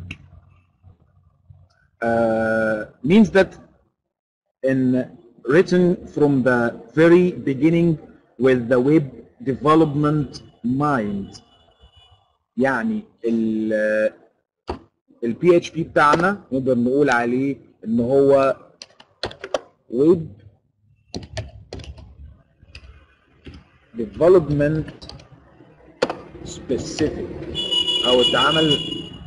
uh, means that in written from the very beginning with the web development mind يعني ال ال PHP بتاعنا نقدر نقول عليه ان هو web development specific او اتعمل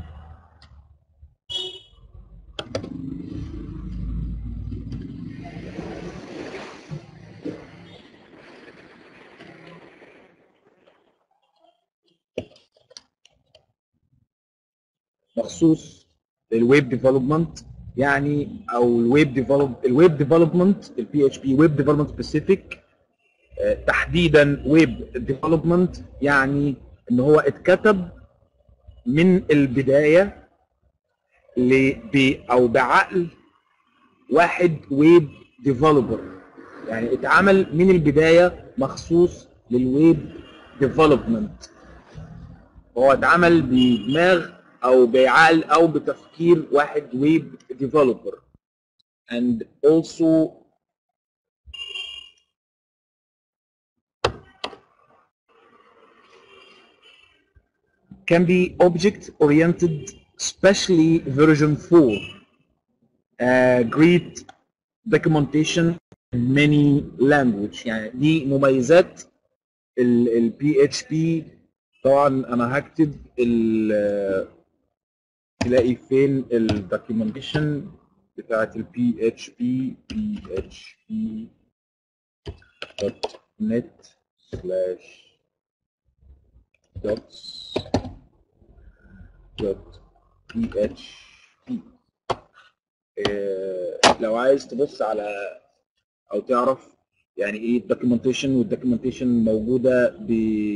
مخصوص للويب ديفلوبمنت يعني او الويب ديفلوب الويب ديفلوبمنت البي اتش بي ويب ديفلوبمنت سبيسيفيك تحديدا ويب ديفلوبمنت يعني ان هو اتكتب من البدايه ل ب او بعقل واحد ويب ديفلوبر يعني اتعمل من البدايه مخصوص للويب ديفلوبمنت هو اتعمل بدماغ او بعقل او بتفكير واحد ويب ديفلوبر and also can be object oriented especially version 4 uh, great documentation in many language يعني دي مميزات ال PHP طبعا انا هكتب ال تلاقي فين الدوكيومنتيشن بتاعت ال PHP PHP dot net slash docs dot PHP آه، لو عايز تبص على او تعرف يعني ايه الدوكيومنتيشن والدوكيومنتيشن موجوده ب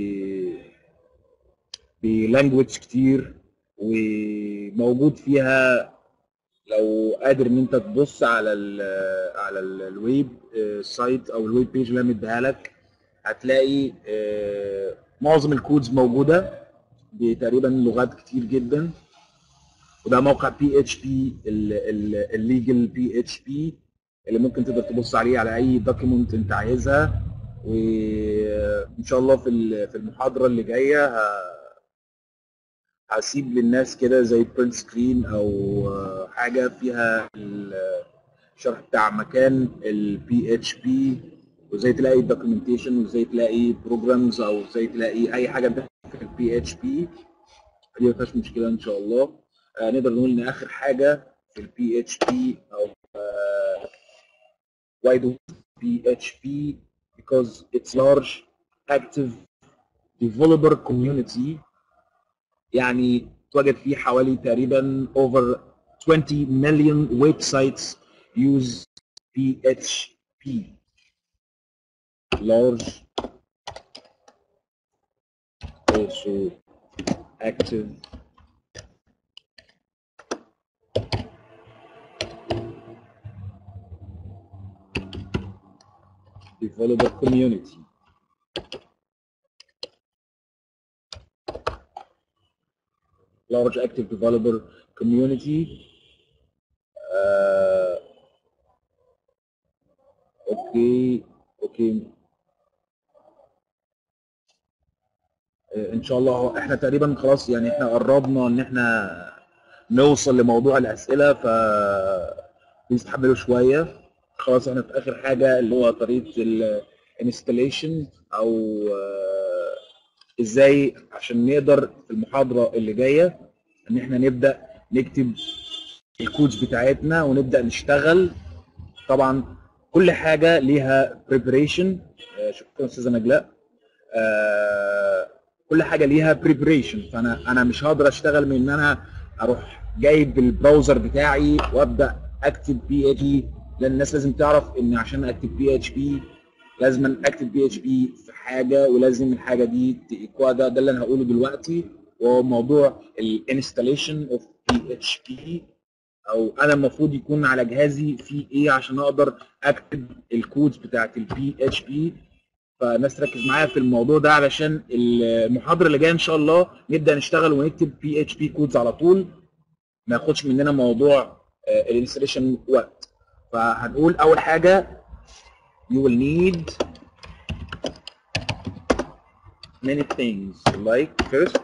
بلانجوج كتير وموجود فيها لو قادر ان انت تبص على ال على ال- الويب آه، سايت او الويب بيج اللي انا مديها لك هتلاقي آه، معظم الكودز موجوده بتقريبا لغات كتير جدا وده موقع بي اتش بي الليجل بي اتش بي اللي ممكن تقدر تبص عليه على اي دوكيمنت انت عايزها وان شاء الله في ال- في المحاضره اللي جايه ه- هسيب للناس كده زي برنت سكرين او آه، حاجه فيها الشرح بتاع مكان البي اتش بي وازاي تلاقي الدوكيومنتيشن وازاي تلاقي بروجرامز او ازاي تلاقي اي حاجه في البي اتش بي دي ما فيهاش مشكله ان شاء الله آه نقدر نقول ان اخر حاجه في البي اتش بي او آه why do PHP because it's large active developer community يعني توجد فيه حوالي تقريبا over 20 million websites use PHP large also active developer community. Large active developer community. Uh, okay, okay. آه، ان شاء الله احنا تقريبا خلاص يعني احنا قربنا ان احنا نوصل لموضوع الاسئله ف بيستحملوا شويه خلاص احنا في اخر حاجه اللي هو طريقه الانستليشن او آه، ازاي عشان نقدر في المحاضره اللي جايه ان احنا نبدا نكتب الكودز بتاعتنا ونبدا نشتغل طبعا كل حاجه ليها بريبريشن شكرا استاذه نجلاء آه، كل حاجه ليها بريبريشن فانا انا مش هقدر اشتغل من ان انا اروح جايب البراوزر بتاعي وابدا اكتب بي اتش بي لان الناس لازم تعرف ان عشان اكتب بي اتش بي لازم اكتب بي اتش بي في حاجه ولازم الحاجه دي تيكوا ده ده اللي انا هقوله دلوقتي وهو موضوع الانستليشن اوف بي اتش بي او انا المفروض يكون على جهازي في ايه عشان اقدر اكتب الكودز بتاعت البي اتش بي فالناس تركز معايا في الموضوع ده علشان المحاضره اللي جايه ان شاء الله نبدا نشتغل ونكتب بي اتش بي كودز على طول ما ياخدش مننا موضوع الانستليشن وقت فهنقول اول حاجه you will need many things like first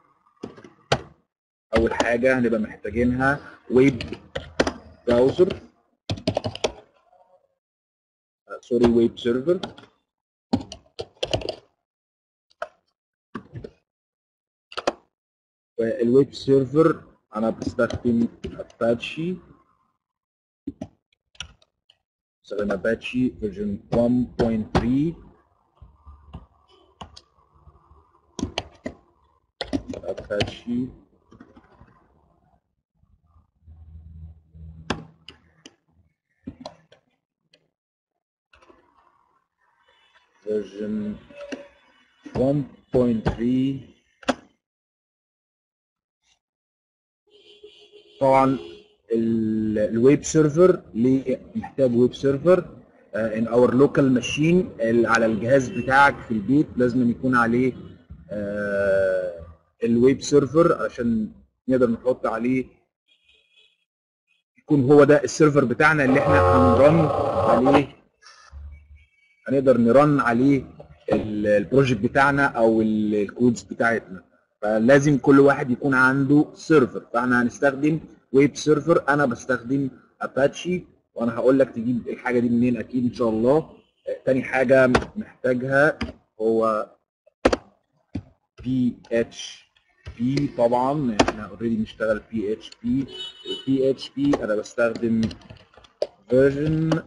اول حاجه هنبقى محتاجينها ويب براوزر سوري ويب سيرفر والويب سيرفر انا بستخدم اباتشي بستخدم اباتشي فيرجن 1.3 اباتشي version 1.3 طبعا ال- الويب سيرفر ليه محتاج ويب سيرفر ان اور لوكال ماشين على الجهاز بتاعك في البيت لازم يكون عليه آه، الويب سيرفر عشان نقدر نحط عليه يكون هو ده السيرفر بتاعنا اللي احنا هنرن عليه هنقدر نرن عليه ال- البروجكت بتاعنا او ال- الكودز بتاعتنا فلازم كل واحد يكون عنده سيرفر فاحنا هنستخدم ويب سيرفر انا بستخدم اباتشي وانا هقول لك تجيب الحاجه دي منين اكيد ان شاء الله آه، تاني حاجه محتاجها هو بي اتش بي طبعا احنا اوريدي بنشتغل بي اتش بي البي اتش بي انا بستخدم فيرجن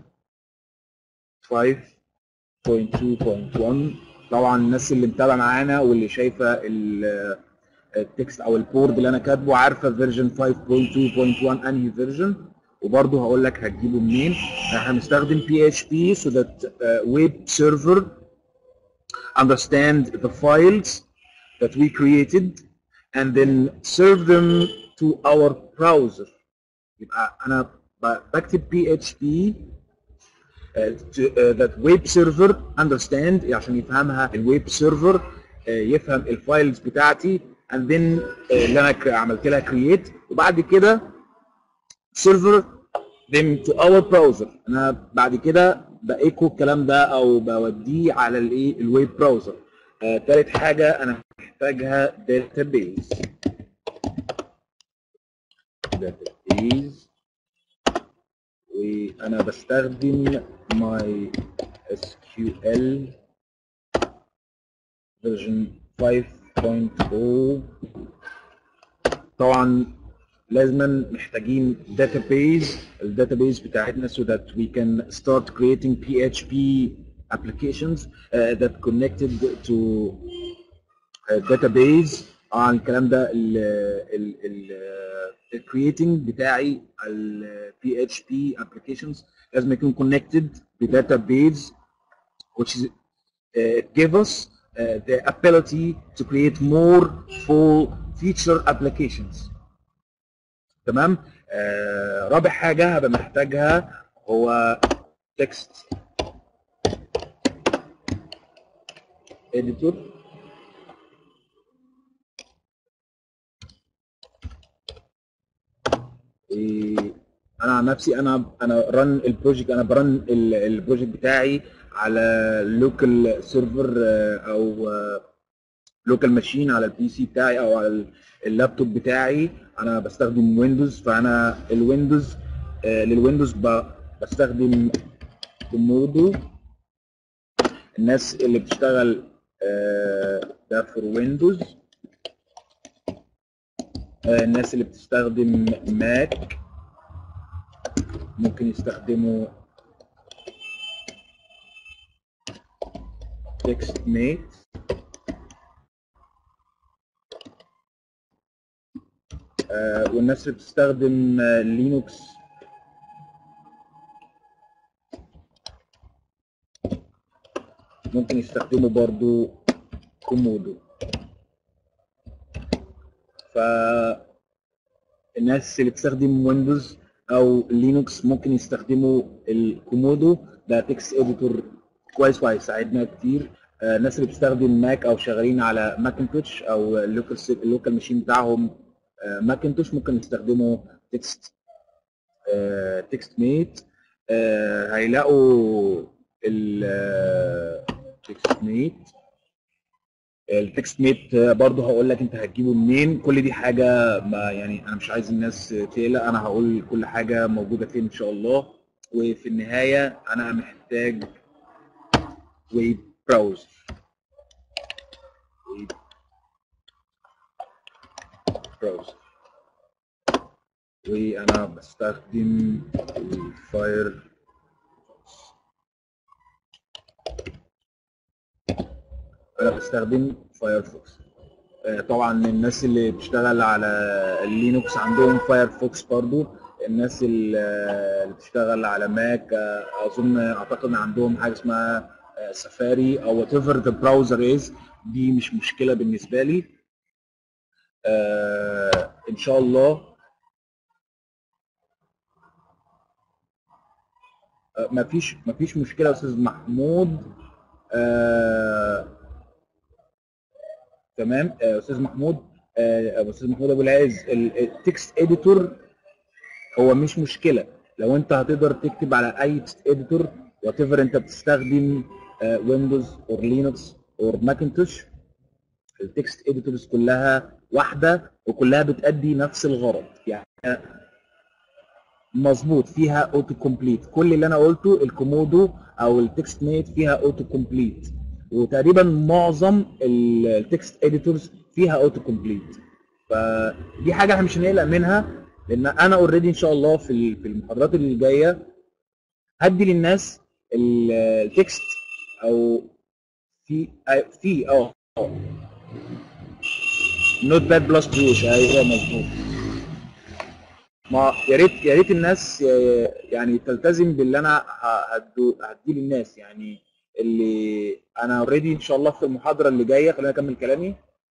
5.2.1 طبعا الناس اللي متابعه معانا واللي شايفه ال- التكست او البورد اللي انا كاتبه عارفه فيرجن 5.2.1 انهي فيرجن وبرضه هقول لك هتجيبه منين احنا هنستخدم PHP so that uh, web server understand the files that we created and then serve them to our browser يبقى انا ب- بكتب PHP uh, to, uh, that web server understand عشان يفهمها الويب سيرفر يفهم الفايلز بتاعتي and then uh, اللي انا ك- عملت لها create وبعد كده server them to our browser انا بعد كده بايكو الكلام ده او بوديه على الايه الويب براوزر آه، تالت حاجه انا محتاجها database database وانا بستخدم my SQL version 5.0 طبعا لازما محتاجين database الداتابيز بتاعتنا so that we can start creating PHP applications uh, that connected to uh, database عن الكلام ده ال ال ال ال creating بتاعي ال PHP applications لازم يكون connected ب database which is uh, give us uh, the ability to create more full feature applications تمام آه رابع حاجه هبقى محتاجها هو text editor إيه، انا عن نفسي انا انا رن البروجكت انا برن ال- البروجكت بتاعي على لوكال سيرفر او لوكال ماشين على البي سي بتاعي او على ال- اللابتوب بتاعي انا بستخدم ويندوز فانا الويندوز آه، للويندوز ب- بستخدم كومودو الناس اللي بتشتغل آه، ده فور ويندوز آه، الناس اللي بتستخدم ماك ممكن يستخدموا تكست ميت آه، والناس اللي بتستخدم آه، لينوكس ممكن يستخدموا برضو كومودو فالناس اللي بتستخدم ويندوز او لينوكس ممكن يستخدموا الكومودو ده تكست اديتور كويس وهيساعدنا كتير آه، الناس اللي بتستخدم ماك او شغالين على ماكنتوش او اللوكال اللوكال ماشين بتاعهم آه، ماكنتوش ممكن يستخدموا تكست تكست ميت هيلاقوا التكست ميت التكست ميت برضه هقول لك انت هتجيبه منين كل دي حاجه ما يعني انا مش عايز الناس تقلق انا هقول كل حاجه موجوده فين ان شاء الله وفي النهايه انا محتاج ويب براوزر ويب براوزر وانا بستخدم الفاير انا بستخدم فايرفوكس آه، طبعا الناس اللي بتشتغل على اللينوكس عندهم فايرفوكس برضو الناس اللي اللي بتشتغل على ماك آه، اظن اعتقد ان عندهم حاجه اسمها سفاري او وات ايفر ذا براوزر از دي مش مشكله بالنسبه لي آه، ان شاء الله آه، مفيش مفيش مشكله يا استاذ محمود آه، تمام آه، استاذ محمود آه، استاذ محمود ابو العز التكست اديتور هو مش مشكله لو انت هتقدر تكتب على اي تكست اديتور وات ايفر انت بتستخدم ويندوز اور لينكس اور ماكنتوش التكست اديتورز كلها واحده وكلها بتأدي نفس الغرض يعني مظبوط فيها اوتو كومبليت كل اللي انا قلته الكومودو او التكست ميت فيها اوتو كومبليت وتقريبا معظم التكست اديتورز فيها اوتو كومبليت فدي حاجه احنا مش هنقلق منها لان انا اوريدي ان شاء الله في ال- في المحاضرات اللي جايه هدي للناس ال- التكست او في أي- في اه نوت باد بلس بروش ايوه مظبوط ما يا ريت يا ريت الناس آه، يعني تلتزم باللي انا ه- هدو- هديه للناس يعني اللي انا اوريدي ان شاء الله في المحاضره اللي جايه خليني اكمل كلامي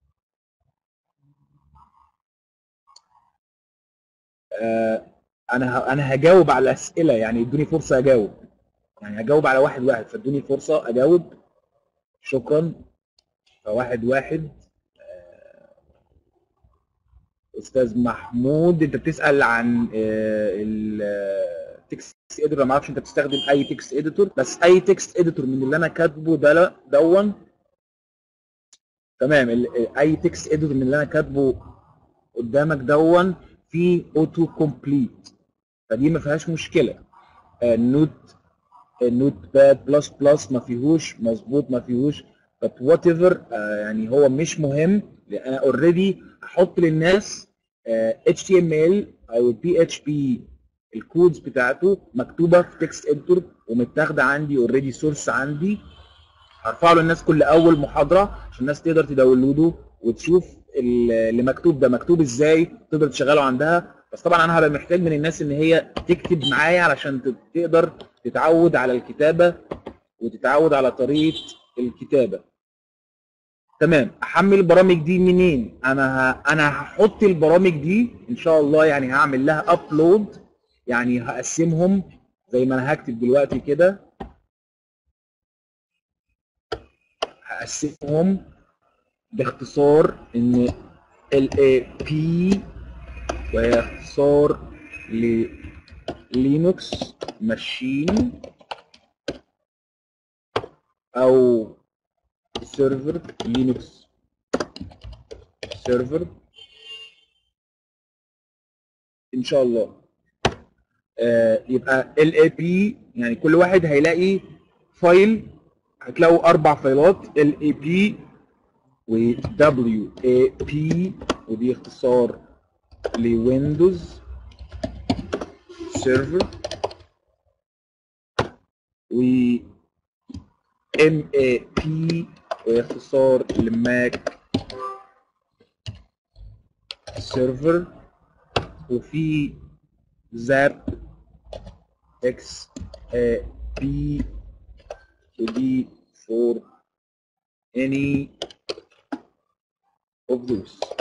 آه، انا ه- انا هجاوب على الاسئله يعني ادوني فرصه اجاوب يعني هجاوب على واحد واحد فادوني فرصه اجاوب شكرا فواحد واحد آه، استاذ محمود انت بتسال عن التكست اديتور ما اعرفش انت بتستخدم اي تكست اديتور بس اي تكست اديتور من اللي انا كاتبه ده لا- دون تمام ال- اي تكست اديتور من اللي انا كاتبه قدامك دون في اوتو كومبليت فدي ما فيهاش مشكله النوت النوت باد بلس بلس ما فيهوش مظبوط ما فيهوش but whatever آه يعني هو مش مهم لان انا اوريدي هحط للناس آه HTML او PHP الكودز بتاعته مكتوبه في تكست اديتور ومتاخده عندي اوريدي سورس عندي هرفعه للناس كل اول محاضره عشان الناس تقدر تداونلوده وتشوف ال- اللي مكتوب ده مكتوب ازاي تقدر تشغله عندها بس طبعا انا هبقى محتاج من الناس ان هي تكتب معايا علشان ت- تقدر تتعود على الكتابه وتتعود على طريقه الكتابه تمام احمل البرامج دي منين انا ه... انا هحط البرامج دي ان شاء الله يعني هعمل لها ابلود يعني هقسمهم زي ما انا هكتب دلوقتي كده هقسمهم باختصار ان ال A P وهي اختصار للينكس ماشين او سيرفر لينكس سيرفر ان شاء الله آه يبقى ال اي بي يعني كل واحد هيلاقي فايل هتلاقوا اربع فايلات ال اي بي و دبليو اي بي ودي اختصار لويندوز سيرفر و ام اي بي واختصار لماك سيرفر وفي زاب اكس اي بي ودي for any of those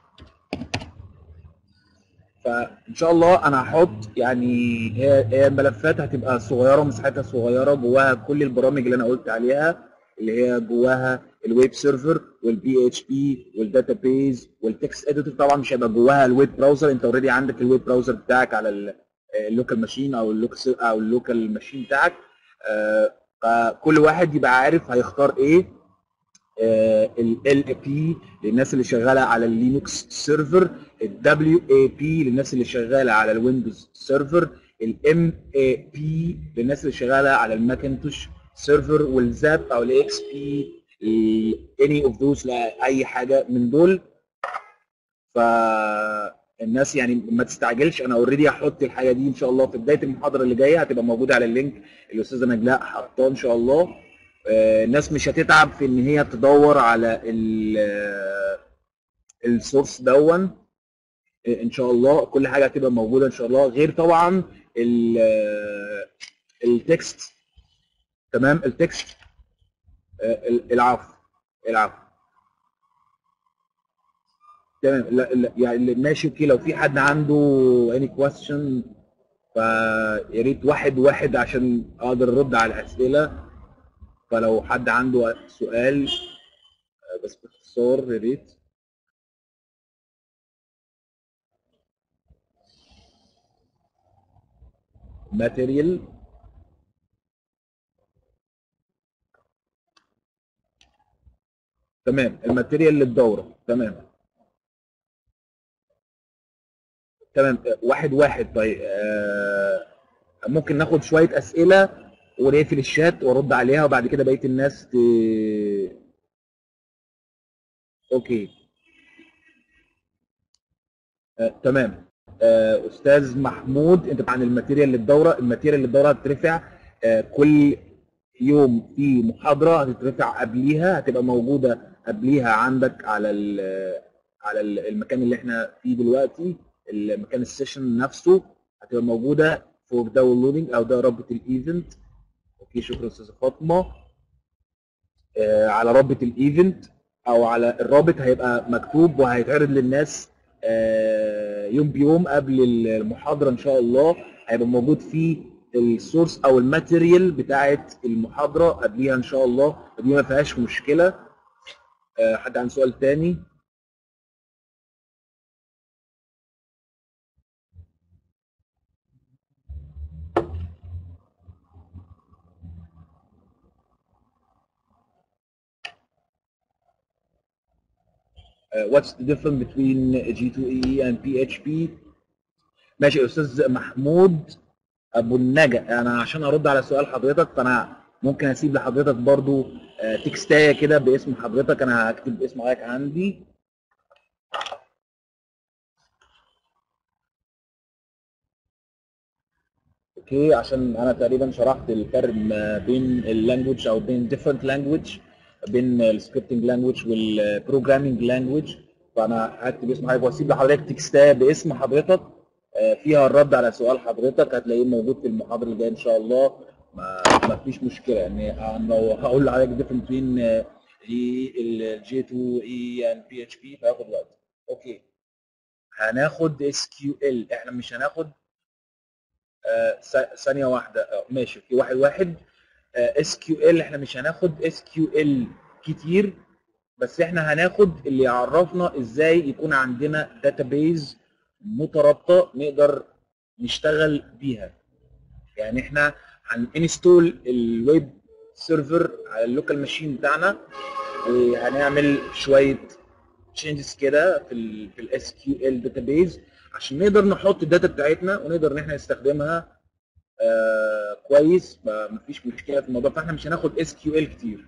فان شاء الله انا هحط يعني هي هي ملفات هتبقى صغيره مساحتها صغيره جواها كل البرامج اللي انا قلت عليها اللي هي جواها الويب سيرفر والبي اتش بي والداتابيز والتكست اديتور طبعا مش هيبقى جواها الويب براوزر انت اوريدي عندك الويب براوزر بتاعك على ال- اللوكال ماشين او اللوكال او اللوكال ماشين بتاعك آه، فكل واحد يبقى عارف هيختار ايه ال بي للناس اللي شغاله على اللينكس سيرفر الدبليو اي بي للناس اللي شغاله على الويندوز سيرفر الام اي بي للناس اللي شغاله على الماكنتوش سيرفر والزاب او الاكس بي اني اوف ذوز لاي حاجه من دول فالناس يعني ما تستعجلش انا اوريدي هحط الحاجه دي ان شاء الله في بدايه المحاضره اللي جايه هتبقى موجوده على اللينك اللي الاستاذه نجلاء حاطاه ان شاء الله آه، الناس مش هتتعب في ان هي تدور على ال- السورس دون آه، ان شاء الله كل حاجه هتبقى موجوده ان شاء الله غير طبعا ال- آه، التكست تمام التكست آه، ال- العفو العفو تمام لا لا يعني ماشي اوكي لو في حد عنده any question فيا ريت واحد واحد عشان اقدر ارد على الاسئله فلو حد عنده سؤال آه، بس باختصار يا ريت ماتيريال تمام الماتيريال للدورة تمام تمام آه، واحد واحد طيب آه، ممكن ناخد شوية أسئلة ونقفل الشات وارد عليها وبعد كده بقية الناس ت... اوكي آه، تمام آه، استاذ محمود انت عن الماتيريال للدوره الماتيريال للدوره هتترفع آه، كل يوم في محاضره هتترفع قبليها هتبقى موجوده قبليها عندك على ال- على ال- المكان اللي احنا فيه دلوقتي مكان السيشن نفسه هتبقى موجوده فوق داونلودنج او ده رابط الايفنت اوكي شكرا استاذه فاطمه آه، على رابط الايفنت او على الرابط هيبقى مكتوب وهيتعرض للناس آه، يوم بيوم قبل المحاضره ان شاء الله هيبقى موجود فيه السورس او الماتيريال بتاعه المحاضره قبليها ان شاء الله دي ما فيهاش مشكله آه، حد عنده سؤال تاني Uh, what's the difference between G2EE and PHP ماشي يا استاذ محمود ابو النجا انا عشان ارد على سؤال حضرتك فانا ممكن اسيب لحضرتك برضو آه، تكستايه كده باسم حضرتك انا هكتب اسم حضرتك عندي اوكي عشان انا تقريبا شرحت الفرق ما بين اللانجوج او بين different language بين السكريبتنج لانجوج والبروجرامينج لانجوج فانا هكتب اسم حضرتك واسيب لحضرتك تكستايه باسم حضرتك آه، فيها الرد على سؤال حضرتك هتلاقيه موجود في المحاضره اللي جايه ان شاء الله ما ما فيش مشكله يعني أنا لو هقول لحضرتك different بين الجي 2 اي اند بي اتش بي فهياخد وقت اوكي هناخد اس كيو ال احنا مش هناخد آه، ث- ثانيه واحده آه، ماشي اوكي واحد واحد اس كيو ال احنا مش هناخد اس كيو ال كتير بس احنا هناخد اللي يعرفنا ازاي يكون عندنا داتابيز مترابطه نقدر نشتغل بيها يعني احنا هننستول الويب سيرفر على اللوكال ماشين بتاعنا وهنعمل شويه تشينجز كده في ال في الاس كيو ال داتابيز عشان نقدر نحط الداتا بتاعتنا ونقدر ان احنا نستخدمها آه كويس ما- مفيش مشكله في الموضوع فاحنا مش هناخد اس كيو ال كتير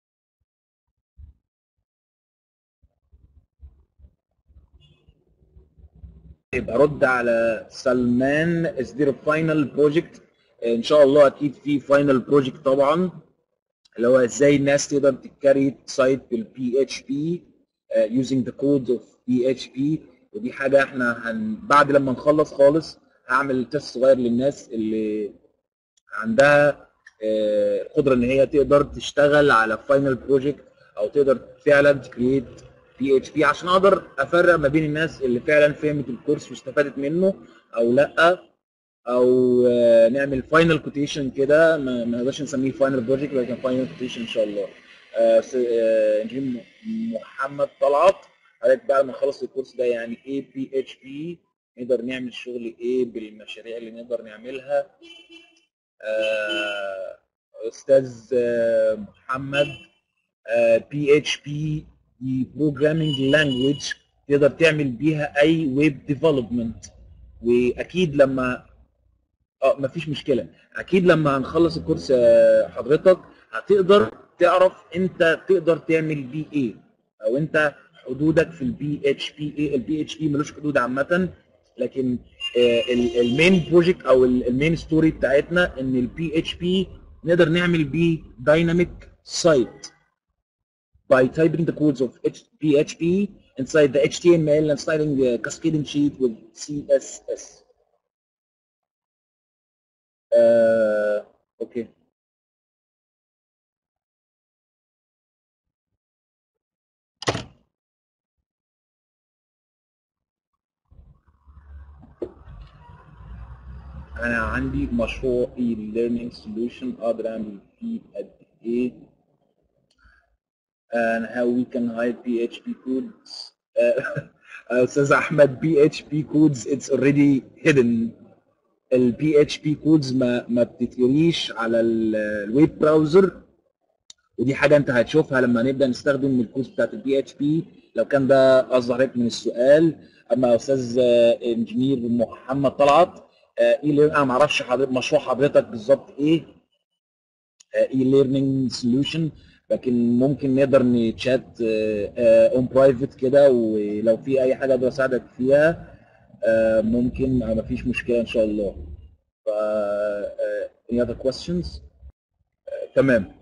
يبقى رد على سلمان از دير فاينل بروجكت ان شاء الله اكيد في فاينل بروجكت طبعا اللي هو ازاي الناس تقدر تكريت سايت بالبي اتش بي using the code of PHP ودي حاجه احنا هن بعد لما نخلص خالص هعمل تيست صغير للناس اللي عندها آه، القدره ان هي تقدر تشتغل على فاينل بروجكت او تقدر فعلا تكريت بي اتش بي عشان اقدر افرق ما بين الناس اللي فعلا فهمت الكورس واستفادت منه او لا او آه، نعمل فاينل كوتيشن كده ما ما نقدرش نسميه فاينل بروجكت لكن فاينل كوتيشن ان شاء الله آه، س- آه، انجيل محمد طلعت حضرتك بعد ما نخلص الكورس ده يعني ايه بي اتش بي نقدر نعمل شغل ايه بالمشاريع اللي نقدر نعملها آه، استاذ آه، محمد بي اتش بي دي بروجرامينج لانجويج تقدر تعمل بيها اي ويب ديفلوبمنت واكيد لما اه مفيش مشكله اكيد لما هنخلص الكورس آه، حضرتك هتقدر تعرف انت تقدر تعمل بيه ايه او انت حدودك في البي اتش بي ايه البي اتش بي ملوش حدود عامه لكن المين بروجكت او المين ستوري بتاعتنا ان البي اتش بي نقدر نعمل بيه دايناميك سايت by typing the codes of H- PHP inside the HTML and styling the cascading sheet with CSS. Uh, okay. أنا عندي مشروع e-learning solution أقدر أعمل فيه قد إيه and how we can hide PHP codes. Uh, أستاذ أحمد PHP codes it's already hidden. ال PHP codes ما ما بتتقريش على ال- الويب براوزر ودي حاجة أنت هتشوفها لما نبدأ نستخدم الكودز بتاعت ال PHP لو كان ده قصد حضرتك من السؤال أما أستاذ آه، إنجينير محمد طلعت اي انا ما اعرفش حضرتك مشروع حضرتك بالظبط ايه اي ليرنينج سوليوشن لكن ممكن نقدر نتشات اون برايفت كده ولو في اي حاجه اقدر اساعدك فيها آه، ممكن ما فيش مشكله ان شاء الله ف آه، any other questions آه، تمام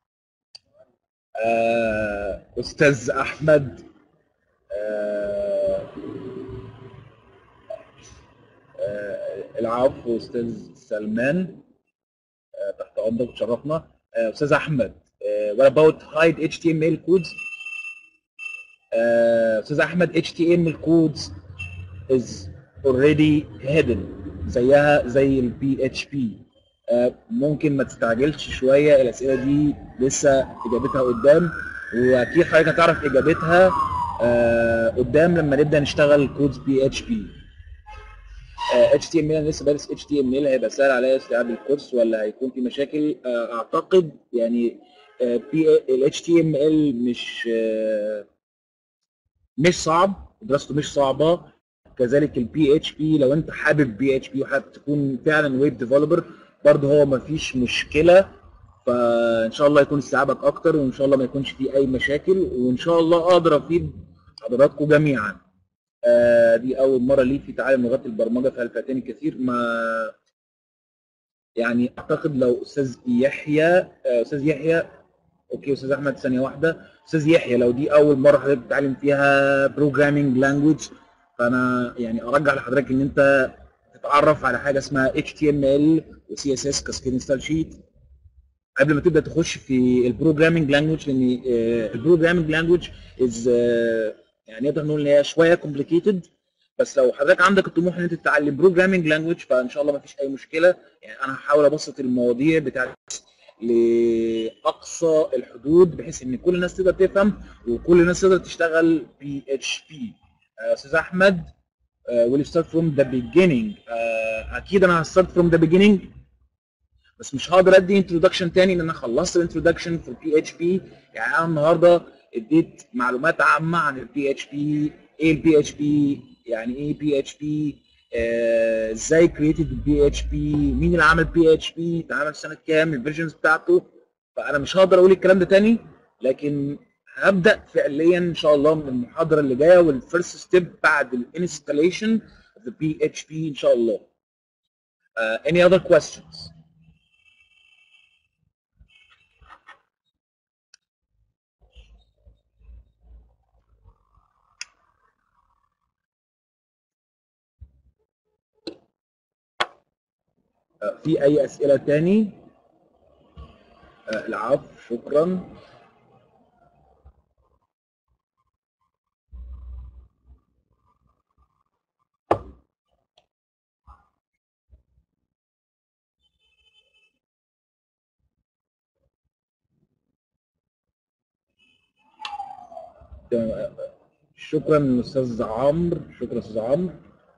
آه، استاذ احمد آه، العفو استاذ سلمان آه، تحت امرك تشرفنا آه، استاذ احمد آه، what about hide HTML codes آه، استاذ احمد HTML codes is already hidden زيها زي ال PHP آه، ممكن ما تستعجلش شويه الاسئله دي لسه اجابتها قدام واكيد حضرتك هتعرف اجابتها آه، قدام لما نبدا نشتغل كودز بي اتش بي اتش تي ام ال انا لسه بدرس اتش تي ام ال هيبقى سهل عليا استيعاب الكورس ولا هيكون في مشاكل آه، اعتقد يعني الاتش تي ام ال مش آه، مش صعب دراسته مش صعبه كذلك البي اتش بي لو انت حابب بي اتش بي وحابب تكون فعلا ويب ديفلوبر برضه هو ما فيش مشكله فان شاء الله يكون استيعابك اكتر وان شاء الله ما يكونش فيه اي مشاكل وان شاء الله اقدر افيد حضراتكم جميعا آه دي اول مره لي في تعلم لغات البرمجه فهل كثير ما يعني اعتقد لو استاذ يحيى آه، استاذ يحيى اوكي استاذ احمد ثانيه واحده استاذ يحيى لو دي اول مره حضرتك بتتعلم فيها بروجرامينج لانجويج فانا يعني ارجح لحضرتك ان انت تتعرف على حاجه اسمها HTML و CSS كسكرين ستايل شيت قبل ما تبدا تخش في البروجرامينج لانجويج لان البروجرامينج لانجويج از يعني نقدر نقول ان هي شويه كومبليكيتد بس لو حضرتك عندك الطموح ان انت تتعلم بروجرامينج لانجويج فان شاء الله ما فيش اي مشكله يعني انا هحاول ابسط المواضيع بتاعت لاقصى الحدود بحيث ان كل الناس تقدر تفهم وكل الناس تقدر تشتغل بي اتش بي استاذ احمد uh, will you start from the beginning uh, اكيد انا هستارت from the beginning بس مش هقدر ادي انتروداكشن تاني لان انا خلصت الانتروداكشن في البي اتش بي يعني انا النهارده اديت معلومات عامه عن البي اتش بي ايه البي اتش بي يعني ايه بي اتش بي ازاي كريتد البي اتش بي مين اللي عمل بي اتش بي اتعمل سنه كام الفيرجنز بتاعته فانا مش هقدر اقول الكلام ده تاني لكن هبدا فعليا ان شاء الله من المحاضره اللي جايه والفيرست ستيب بعد الانستليشن of the PHP ان شاء الله. Uh, any other questions? Uh, في اي اسئله تاني؟ Uh, العفو شكرا. تمام. شكرا استاذ عمرو شكرا استاذ عمرو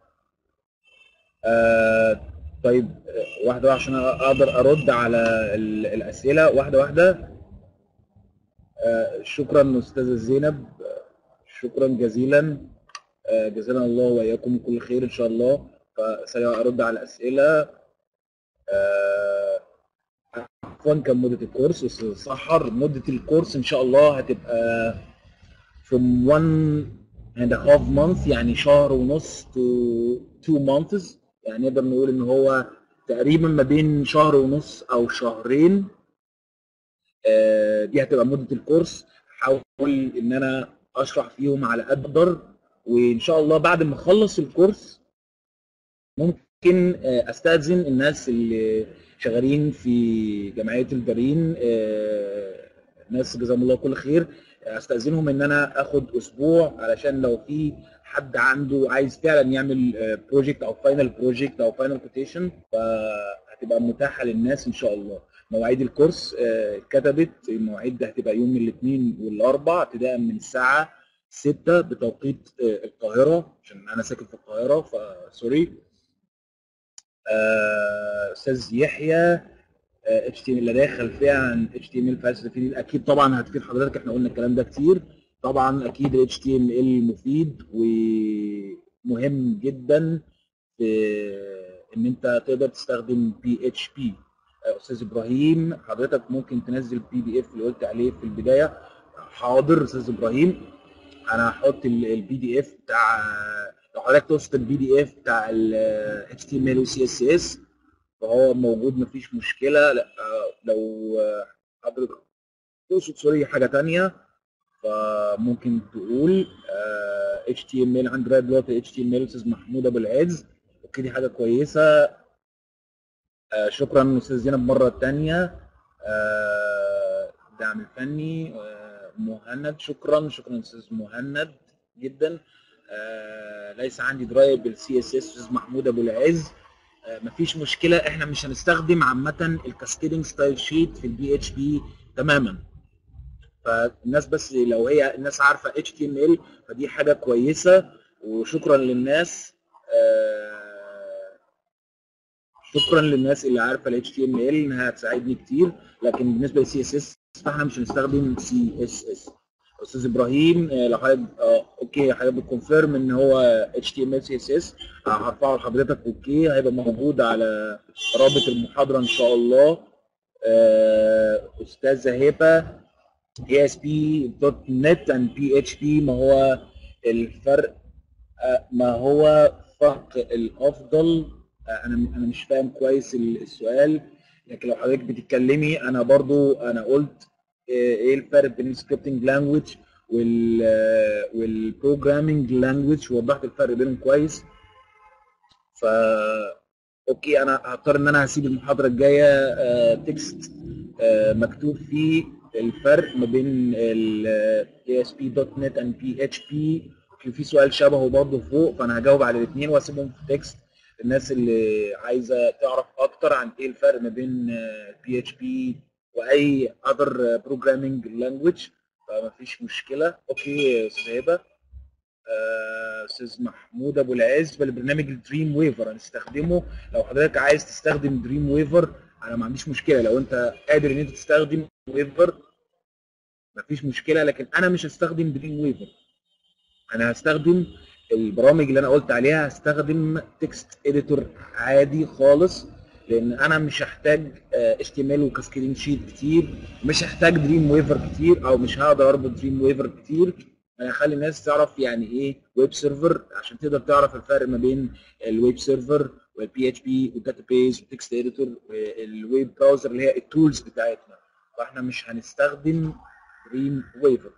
آه طيب آه، واحده واحده عشان اقدر ارد على ال- الاسئله واحده واحده آه شكرا استاذه زينب آه، شكرا جزيلا آه جزانا الله واياكم كل خير ان شاء الله فسريع ارد على الاسئله آه، عفوا كان مده الكورس استاذ سحر مده الكورس ان شاء الله هتبقى from one and a half month يعني شهر ونص to two months يعني نقدر نقول ان هو تقريبا ما بين شهر ونص او شهرين آه، دي هتبقى مدة الكورس هحاول ان انا اشرح فيهم على قد ما اقدر وان شاء الله بعد ما اخلص الكورس ممكن آه، استاذن الناس اللي شغالين في جمعيه الدارين آه، ناس جزاهم الله كل خير استاذنهم ان انا اخد اسبوع علشان لو في حد عنده عايز فعلا يعمل بروجكت او فاينل بروجكت او فاينل كوتيشن فهتبقى متاحه للناس ان شاء الله مواعيد الكورس آه، اتكتبت المواعيد ده هتبقى يوم الاثنين والاربع ابتداء من الساعه 6 بتوقيت آه، القاهره عشان انا ساكن في القاهره فسوري آه، استاذ يحيى اتش تي ام اللي داخل فيها عن اتش تي ام ال فلسفي اكيد طبعا هتفيد حضرتك احنا قلنا الكلام ده كتير طبعا اكيد الاتش تي ام ال مفيد ومهم جدا في ان انت تقدر تستخدم بي اتش بي استاذ ابراهيم حضرتك ممكن تنزل بي دي اف اللي قلت عليه في البدايه حاضر استاذ ابراهيم انا هحط البي دي اف بتاع لو حضرتك تقصد البي دي اف بتاع ال اتش تي ام ال وسي اس اس فهو موجود مفيش مشكله لا آه، لو آه، حضرتك تقصد سوري حاجه تانية فممكن تقول اتش تي ام ال عندي لغايه دلوقتي اتش تي ام ال استاذ محمود ابو العز اوكي دي حاجه كويسه آه شكرا استاذ زينب مره تانية آه دعم الفني آه مهند شكرا شكرا استاذ مهند جدا آه ليس عندي درايه بالسي اس اس استاذ محمود ابو العز آه مفيش مشكله احنا مش هنستخدم عامه الكاسكيدنج ستايل شيت في البي اتش بي تماما فالناس بس لو هي الناس عارفه اتش تي ام ال فدي حاجه كويسه وشكرا للناس آه شكرا للناس اللي عارفه ال HTML انها هتساعدني كتير لكن بالنسبه للسي اس اس فاحنا مش هنستخدم سي اس اس استاذ ابراهيم آه، لو حضرتك آه اوكي حضرتك بتكونفيرم ان هو HTML CSS آه، هرفعه لحضرتك اوكي هيبقى موجود على رابط المحاضره ان شاء الله آه، استاذه هبه ASP.NET and PHP ما هو الفرق آه، ما هو فرق الافضل آه، انا انا مش فاهم كويس ال- السؤال لكن لو حضرتك بتتكلمي انا برضو انا قلت آه، ايه الفرق بين السكريبتنج لانجويج وال والبروجرامينج لانجويج ووضحت الفرق بينهم كويس ف اوكي انا هضطر ان انا هسيب المحاضره الجايه آه، تكست آه، مكتوب فيه الفرق ما بين ال ASP.NET and PHP كان في سؤال شبهه برضه فوق فانا هجاوب على الاثنين واسيبهم في تكست الناس اللي عايزه تعرف اكتر عن ايه الفرق ما بين بي اتش بي واي اذر بروجرامينج لانجويج فمفيش مشكله اوكي يا استاذ هبه آه، استاذ محمود ابو العز بالبرنامج الدريم ويفر هنستخدمه لو حضرتك عايز تستخدم دريم ويفر انا ما عنديش مشكله لو انت قادر ان انت تستخدم ويفر مفيش مشكله لكن انا مش هستخدم دريم ويفر انا هستخدم البرامج اللي انا قلت عليها هستخدم تكست اديتور عادي خالص لان انا مش هحتاج اتش تي ام ال وكاسكيدنج شيت كتير مش هحتاج دريم ويفر كتير او مش هقدر اربط دريم ويفر كتير انا هخلي الناس تعرف يعني ايه ويب سيرفر عشان تقدر تعرف الفرق ما بين الويب سيرفر والبي اتش بي والداتابيز والتكست اديتور والويب براوزر اللي هي التولز بتاعتنا فاحنا مش هنستخدم دريم ويفر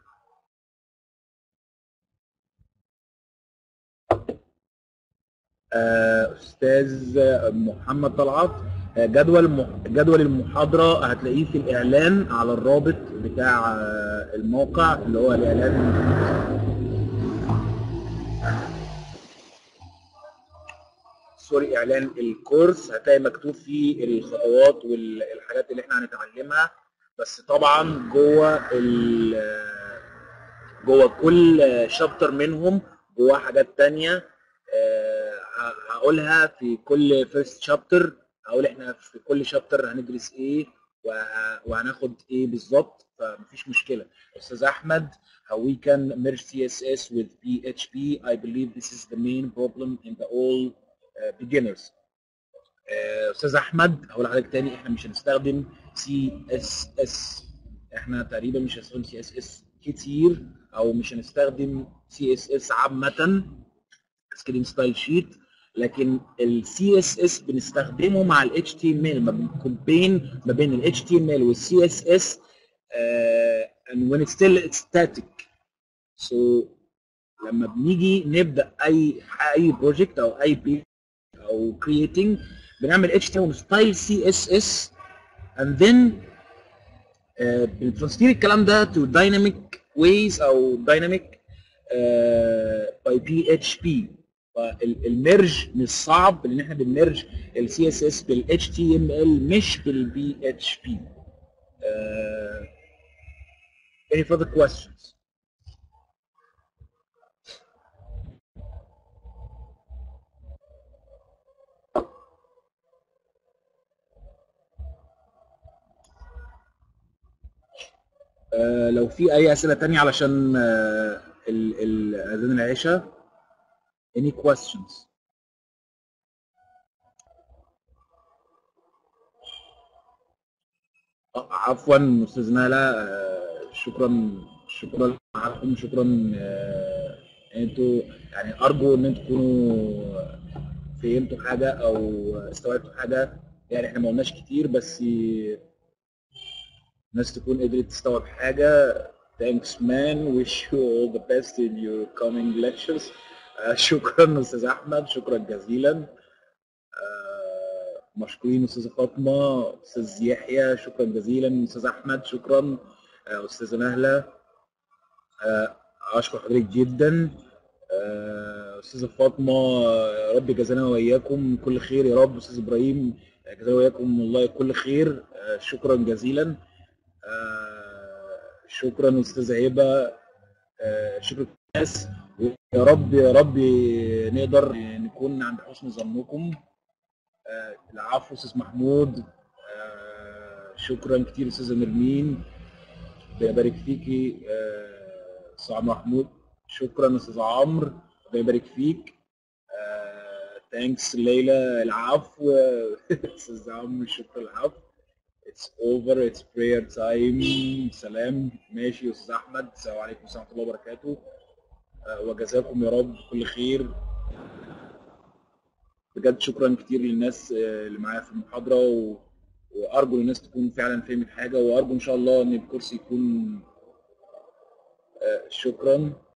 آه، استاذ محمد طلعت آه، جدول مح- جدول المحاضره هتلاقيه في الاعلان على الرابط بتاع آه، الموقع اللي هو الاعلان سوري اعلان الكورس هتلاقي مكتوب فيه الخطوات والحاجات اللي احنا هنتعلمها بس طبعا جوه ال- جوه كل شابتر منهم جواه حاجات تانية آه، ه- هقولها في كل فيرست شابتر هقول احنا في كل شابتر هندرس ايه وه- وهناخد ايه بالظبط فمفيش مشكله استاذ احمد how we can merge css with php i believe this is the main problem in the all uh, beginners آه، استاذ احمد هقول لحضرتك تاني احنا مش هنستخدم css احنا تقريبا مش هنستخدم css كتير او مش هنستخدم css عامه سكرين ستايل شيت لكن ال CSS بنستخدمه مع ال HTML ما بنكومبين ما بين ال HTML وال CSS uh, and when it's still it's static so لما بنيجي نبدا اي اي بروجكت او اي بيج او creating بنعمل HTML ستايل CSS and then uh, بنترانسفير الكلام ده to dynamic ways او dynamic uh, by PHP فالميرج مش صعب لان احنا بنمرج السي اس اس بالاتش تي ام ال مش بالبي اتش بي. Any further questions? آه، لو في اي اسئله تانية علشان آه، ال- ال- اذان العشاء any questions آه، عفوا استاذ نالا آه، شكرا شكرا معاكم شكرا آه، انتوا يعني ارجو ان انتوا تكونوا فهمتوا حاجه او استوعبتوا حاجه يعني احنا ما قلناش كتير بس الناس تكون قدرت تستوعب حاجه thanks man wish you all the best in your coming lectures آه، شكرا استاذ احمد شكرا جزيلا آه، مشكورين استاذه فاطمه استاذ يحيى شكرا جزيلا استاذ احمد شكرا آه، استاذه نهله آه، اشكر حضرتك جدا آه، استاذه فاطمه آه، رب جزانا واياكم كل خير يا رب استاذ ابراهيم آه، جزانا واياكم والله كل خير آه، شكرا جزيلا آه، شكرا استاذه هبه آه، شكرا الناس يا رب يا رب نقدر نكون عند حسن ظنكم آه، العفو استاذ محمود آه، شكرا كتير استاذه نرمين ربنا يبارك فيكي آه، استاذ محمود شكرا استاذ عمرو ربنا يبارك فيك ثانكس ليلى العفو استاذ عمرو شكرا العفو It's over it's prayer time سلام ماشي يا استاذ احمد السلام عليكم ورحمه الله وبركاته آه، وجزاكم يا رب كل خير بجد شكرا كتير للناس آه، اللي معايا في المحاضره و... وارجو الناس تكون فعلا فهمت حاجه وارجو ان شاء الله ان الكورس يكون آه، شكرا